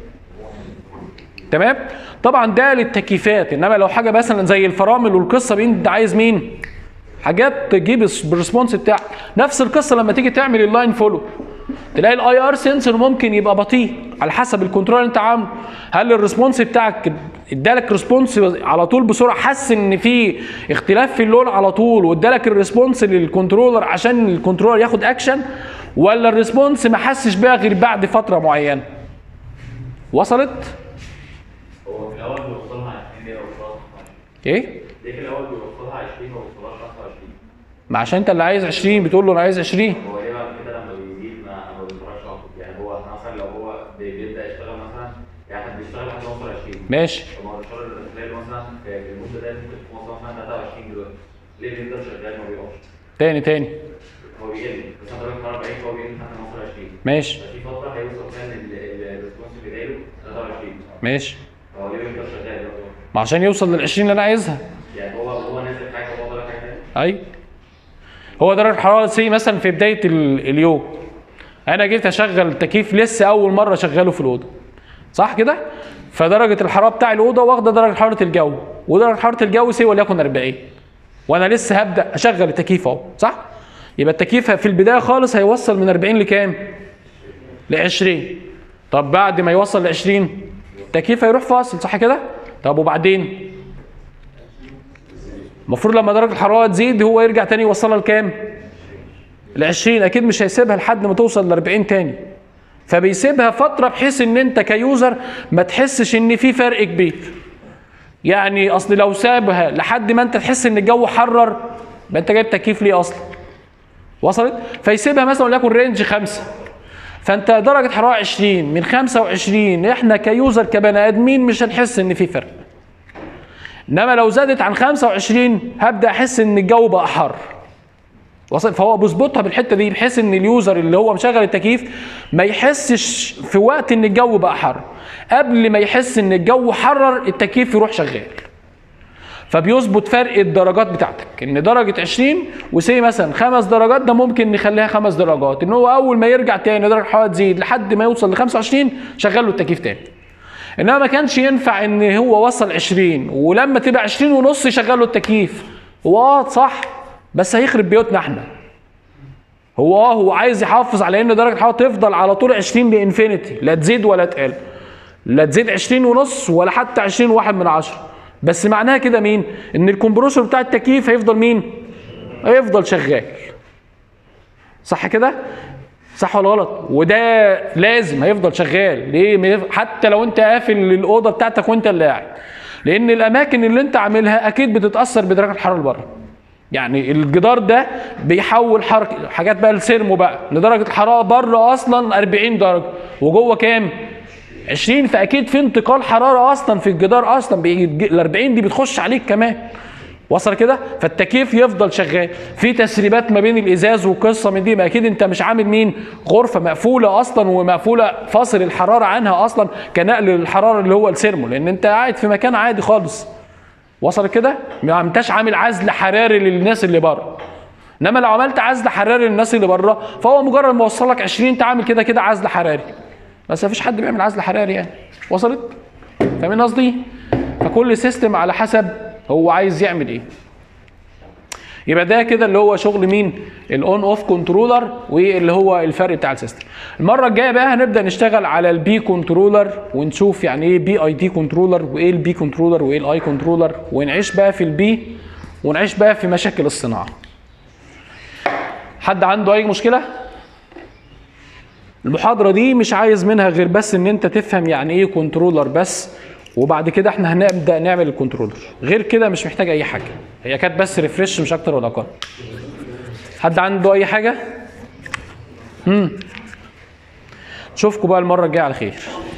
تمام طبعا ده للتكييفات انما لو حاجه مثلا زي الفرامل والقصه دي انت عايز مين حاجات تجيب الريسبونس بتاعك نفس القصه لما تيجي تعمل اللاين فولو تلاقي الاي ار سنسور ممكن يبقى بطيء على حسب الكنترول اللي انت عامله هل الريسبونس بتاعك ادالك ريسبونس على طول بسرعه حس ان في اختلاف في اللون على طول وادالك الريسبونس للكنترولر عشان الكنترولر ياخد اكشن ولا الريسبونس ما حسش بيها غير بعد فتره معينه وصلت هو في الاول بيوصلها 20 دقيقه وصلها ايه ليه في الاول بيوصلها 20 ما بيوصلهاش 25 ما عشان انت اللي عايز 20 بتقول له انا عايز 20 هو ليه بعد كده لما بيجيب ما ما بيوصلهاش اكتر يعني هو مثلا لو هو بي- بيبدا يشتغل مثلا يعني احنا بيشتغل لحد ما يوصل 20 ماشي طب ما هو الشغل اللي خلاله مثلا في في المده ديت ممكن تكون وصل مثلا 23 دلوقتي ليه بيفضل شغال ما بيقفش تاني تاني هو بيقل مثلا درجه حراره 40 فهو بيقل لحد ما يوصل 20 ماشي ففي فتره هيوصل فيها ان الريسبونس اللي جاي له 23 ماشي فهو ليه بيفضل شغال برضه؟ ما عشان يوصل لل 20 اللي انا عايزها يعني هو هو نازل حاجه وهو طالع حاجه ثانيه اي هو درجه الحراره سي مثلا في بدايه ال- اليوم انا جيت اشغل التكييف لسه اول مره اشغله في الاوضه صح كده فدرجه الحراره بتاع الاوضه واخده درجه حراره الجو ودرجه حراره الجو سي وليكن 40 وانا لسه هبدا اشغل التكييف اهو صح يبقى التكييف في البدايه خالص هيوصل من 40 لكام ل 20 طب بعد ما يوصل ل 20 التكييف هيروح فاصل صح كده طب وبعدين المفروض لما درجه الحراره تزيد هو يرجع تاني يوصلها لكام ل 20 اكيد مش هيسيبها لحد ما توصل ل 40 تاني فبيسيبها فتره بحيث ان انت كيوزر ما تحسش ان في فرق كبير يعني اصل لو سابها لحد ما انت تحس ان الجو حرر يبقى انت جايب تكييف ليه اصلا وصلت فيسيبها مثلا وليكن رينج خمسة فانت درجه حراره 20 من 25 احنا كيوزر كبني ادمين مش هنحس ان في فرق انما لو زادت عن 25 هبدا احس ان الجو بقى حر وصل فهو بيظبطها بالحته دي بحيث ان اليوزر اللي هو مشغل التكييف ما يحسش في وقت ان الجو بقى حر قبل ما يحس ان الجو حرر التكييف يروح شغال فبيظبط فرق الدرجات بتاعتك ان درجه 20 وسي مثلا خمس درجات ده ممكن نخليها خمس درجات ان هو اول ما يرجع تاني درجه الحراره تزيد لحد ما يوصل ل 25 شغل له التكييف تاني انما ما كانش ينفع ان هو وصل 20 ولما تبقى 20 ونص يشغل له التكييف هو اه صح بس هيخرب بيوتنا احنا هو اه هو عايز يحافظ على ان درجه الحراره تفضل على طول 20 لانفينيتي لا تزيد ولا تقل لا تزيد 20 ونص ولا حتى 20 واحد من عشرة بس معناها كده مين ان الكمبرسور بتاع التكييف هيفضل مين هيفضل شغال صح كده صح ولا غلط وده لازم هيفضل شغال ليه ما يف- حتى لو انت قافل الاوضه بتاعتك وانت اللي قاعد لان الاماكن اللي انت عاملها اكيد بتتاثر بدرجه الحراره اللي بره يعني الجدار ده بيحول حركه حاجات بقى السيرمو بقى لدرجه الحراره بره اصلا 40 درجه وجوه كام 20 فاكيد في انتقال حراره اصلا في الجدار اصلا ال 40 دي بتخش عليك كمان وصل كده فالتكييف يفضل شغال في تسريبات ما بين الازاز وقصه من دي ما اكيد انت مش عامل مين غرفه مقفوله اصلا ومقفوله فاصل الحراره عنها اصلا كنقل للحراره اللي هو السيرمو لان انت قاعد في مكان عادي خالص وصل كده ما انتش عامل عزل حراري للناس اللي بره انما لو عملت عزل حراري للناس اللي بره فهو مجرد ما وصل لك 20 انت عامل كده كده عزل حراري بس مفيش حد بيعمل عزل حراري يعني وصلت فاهمين قصدي فكل سيستم على حسب هو عايز يعمل ايه يبقى ده كده اللي هو شغل مين الاون اوف كنترولر واللي هو الفرق بتاع السيستم المره الجايه بقى هنبدا نشتغل على البي كنترولر ونشوف يعني ايه بي اي دي كنترولر وايه البي كنترولر وايه الاي كنترولر ونعيش بقى في البي ونعيش بقى في مشاكل الصناعه حد عنده اي مشكله المحاضرة دي مش عايز منها غير بس ان انت تفهم يعني ايه كنترولر بس وبعد كده احنا هنبدا نعمل الكنترولر غير كده مش محتاج اي حاجة هي كانت بس ريفرش مش اكتر ولا اقل حد عنده اي حاجة؟ امم نشوفكم بقى المرة الجاية على خير